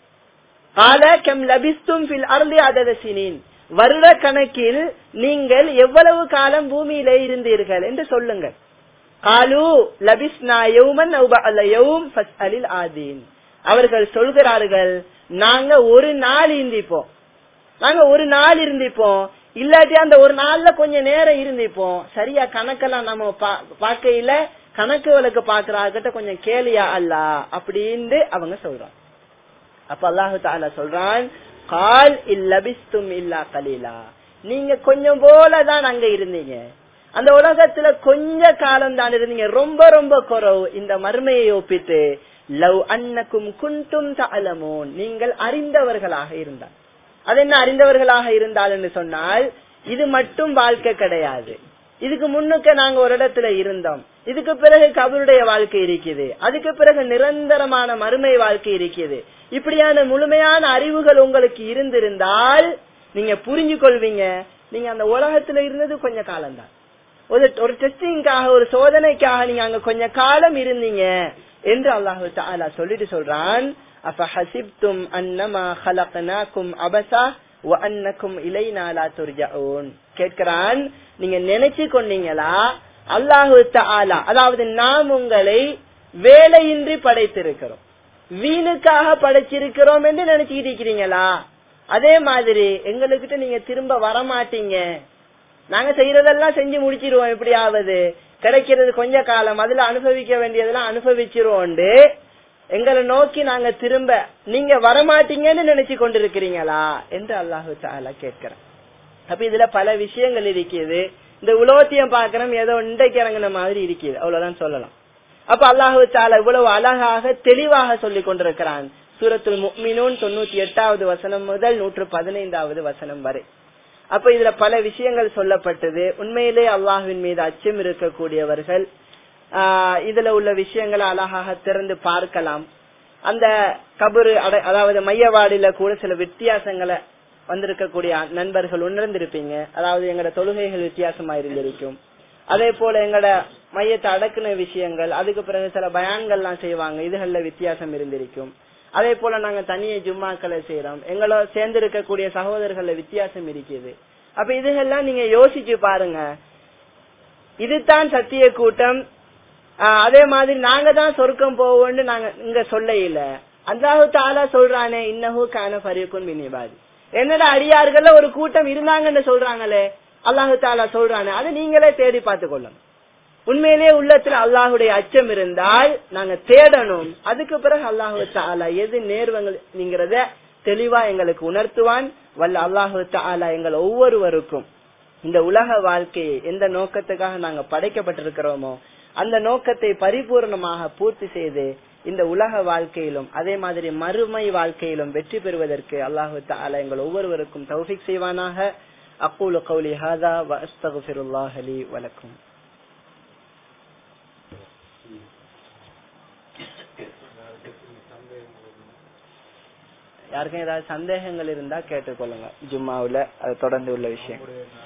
கால கம் லபிஸ்தும் ஃபில் அருளி அததசினின் வருட கணக்கில் நீங்கள் எவ்வளவு காலம் பூமியிலே இருந்தீர்கள் என்று சொல்லுங்கள் காலு லபிஸ்னா யௌமன் யௌம் அலில் ஆதீன் அவர்கள் சொல்கிறார்கள் நாங்க ஒரு நாள் இருந்திப்போம் நாங்க ஒரு நாள் இருந்திப்போம் இல்லாட்டி அந்த ஒரு நாள்ல கொஞ்ச நேரம் இருந்திப்போம் சரியா கணக்கெல்லாம் நம்ம பார்க்கையில கணக்கு வழக்கு பாக்குறாங்கிட்ட கொஞ்சம் கேளியா அல்ல அப்படின்னு அவங்க சொல்றாங்க அப்ப அல்லாஹு தாலா சொல்றான் கால் இல்லபிஸ்தும் இல்லா கலீலா நீங்க கொஞ்சம் போலதான் அங்க இருந்தீங்க அந்த உலகத்துல கொஞ்ச காலம் தான் இருந்தீங்க ரொம்ப ரொம்ப குறவு இந்த மர்மையை ஒப்பிட்டு லவ் அன்னக்கும் குண்டும் தலமோன் நீங்கள் அறிந்தவர்களாக இருந்தால் அது என்ன அறிந்தவர்களாக இருந்தால் என்று சொன்னால் இது மட்டும் வாழ்க்கை கிடையாது இதுக்கு முன்னுக்க நாங்க ஒரு இடத்துல இருந்தோம் இதுக்கு பிறகு கபருடைய வாழ்க்கை இருக்குது அதுக்கு பிறகு நிரந்தரமான மறுமை வாழ்க்கை இருக்குது இப்படியான முழுமையான அறிவுகள் உங்களுக்கு இருந்திருந்தால் நீங்க புரிஞ்சு கொள்வீங்க நீங்க அந்த உலகத்துல இருந்தது கொஞ்ச காலம்தான் ஒரு ஒரு டெஸ்டிங்காக ஒரு சோதனைக்காக நீங்க அங்க கொஞ்ச காலம் இருந்தீங்க என்று அல்லாஹு தாலா சொல்லிட்டு சொல்றான் அப்ப ஹசிப்தும் அன்னமா ஹலகனாக்கும் அபசா அன்னக்கும் இலைனா லா துர்ஜான் கேட்கிறான் நீங்க நினைச்சு கொண்டீங்களா அல்லாஹு தாலா அதாவது நாம் உங்களை வேலையின்றி படைத்திருக்கிறோம் வீணுக்காக படைச்சிருக்கிறோம் என்று நினைச்சுக்கிட்டு இருக்கிறீங்களா அதே மாதிரி எங்களுக்கிட்ட நீங்க திரும்ப வரமாட்டீங்க நாங்க செய்யறதெல்லாம் செஞ்சு முடிச்சிருவோம் எப்படியாவது கிடைக்கிறது கொஞ்ச காலம் அதுல அனுபவிக்க வேண்டியதெல்லாம் அனுபவிச்சிருவோம் எங்களை நோக்கி நாங்க திரும்ப நீங்க வரமாட்டீங்கன்னு நினைச்சு கொண்டிருக்கிறீங்களா என்று அல்லாஹு தாலா கேட்கிறேன் அப்ப இதுல பல விஷயங்கள் இருக்குது இந்த உலோத்தியம் பாக்குறோம் ஏதோ இன்றைக்கு இறங்கின மாதிரி இருக்குது அவ்வளவுதான் சொல்லலாம் அப்ப அல்லாஹு தாலா இவ்வளவு அழகாக தெளிவாக சொல்லி கொண்டிருக்கிறான் சூரத்துல் முக்மினூன் தொண்ணூத்தி எட்டாவது வசனம் முதல் நூற்று பதினைந்தாவது வசனம் வரை அப்ப இதுல பல விஷயங்கள் சொல்லப்பட்டது உண்மையிலே அல்லாஹுவின் மீது அச்சம் இருக்கக்கூடியவர்கள் ஆஹ் இதுல உள்ள விஷயங்களை அழகாக திறந்து பார்க்கலாம் அந்த கபரு அதாவது மையவாடியில கூட சில வித்தியாசங்களை வந்திருக்கக்கூடிய நண்பர்கள் உணர்ந்திருப்பீங்க அதாவது எங்கட தொழுகைகள் வித்தியாசமா இருந்திருக்கும் அதே போல எங்கட மையத்தை அடக்குன விஷயங்கள் அதுக்கு பிறகு சில பயான்கள்லாம் செய்வாங்க இதுகள்ல வித்தியாசம் இருந்திருக்கும் அதே போல நாங்க தனியே ஜும்மாக்களை செய்யறோம் எங்களோ சேர்ந்து இருக்கக்கூடிய சகோதரர்கள்ல வித்தியாசம் இருக்குது அப்ப இதுகெல்லாம் நீங்க யோசிச்சு பாருங்க இதுதான் சத்திய கூட்டம் அதே மாதிரி நாங்க தான் சொர்க்கம் போவோம்னு நாங்க இங்க சொல்ல இல்ல அல்லாஹு தாலா சொல்றானே இன்னஹு கான பரிக்கும் பின்னிபாதி என்னடா அடியார்கள்ல ஒரு கூட்டம் இருந்தாங்கன்னு சொல்றாங்களே அல்லாஹு தாலா சொல்றானே அதை நீங்களே தேடி பார்த்து கொள்ளணும் உண்மையிலேயே உள்ளத்துல அல்லாஹுடைய அச்சம் இருந்தால் நாங்க தேடணும் அதுக்கு பிறகு அல்லாஹு தாலா எது நேர்வங்கிறத தெளிவா எங்களுக்கு உணர்த்துவான் வல்ல அல்லாஹு தாலா எங்கள் ஒவ்வொருவருக்கும் இந்த உலக வாழ்க்கையை எந்த நோக்கத்துக்காக நாங்க படைக்கப்பட்டிருக்கிறோமோ அந்த நோக்கத்தை பரிபூர்ணமாக பூர்த்தி செய்து இந்த உலக வாழ்க்கையிலும் அதே மாதிரி மறுமை வாழ்க்கையிலும் வெற்றி பெறுவதற்கு அல்லாஹு தாலா எங்கள் ஒவ்வொருவருக்கும் தௌஃபிக் செய்வானாக அக்கூலு கௌலி ஹாதா வ அஸ்தகுஃபிருல்லாஹ் லி வலக்கும் யாருக்கும் ஏதாவது சந்தேகங்கள் இருந்தா கேட்டுக்கொள்ளுங்க ஜும்மாவுல அது தொடர்ந்து உள்ள விஷயம்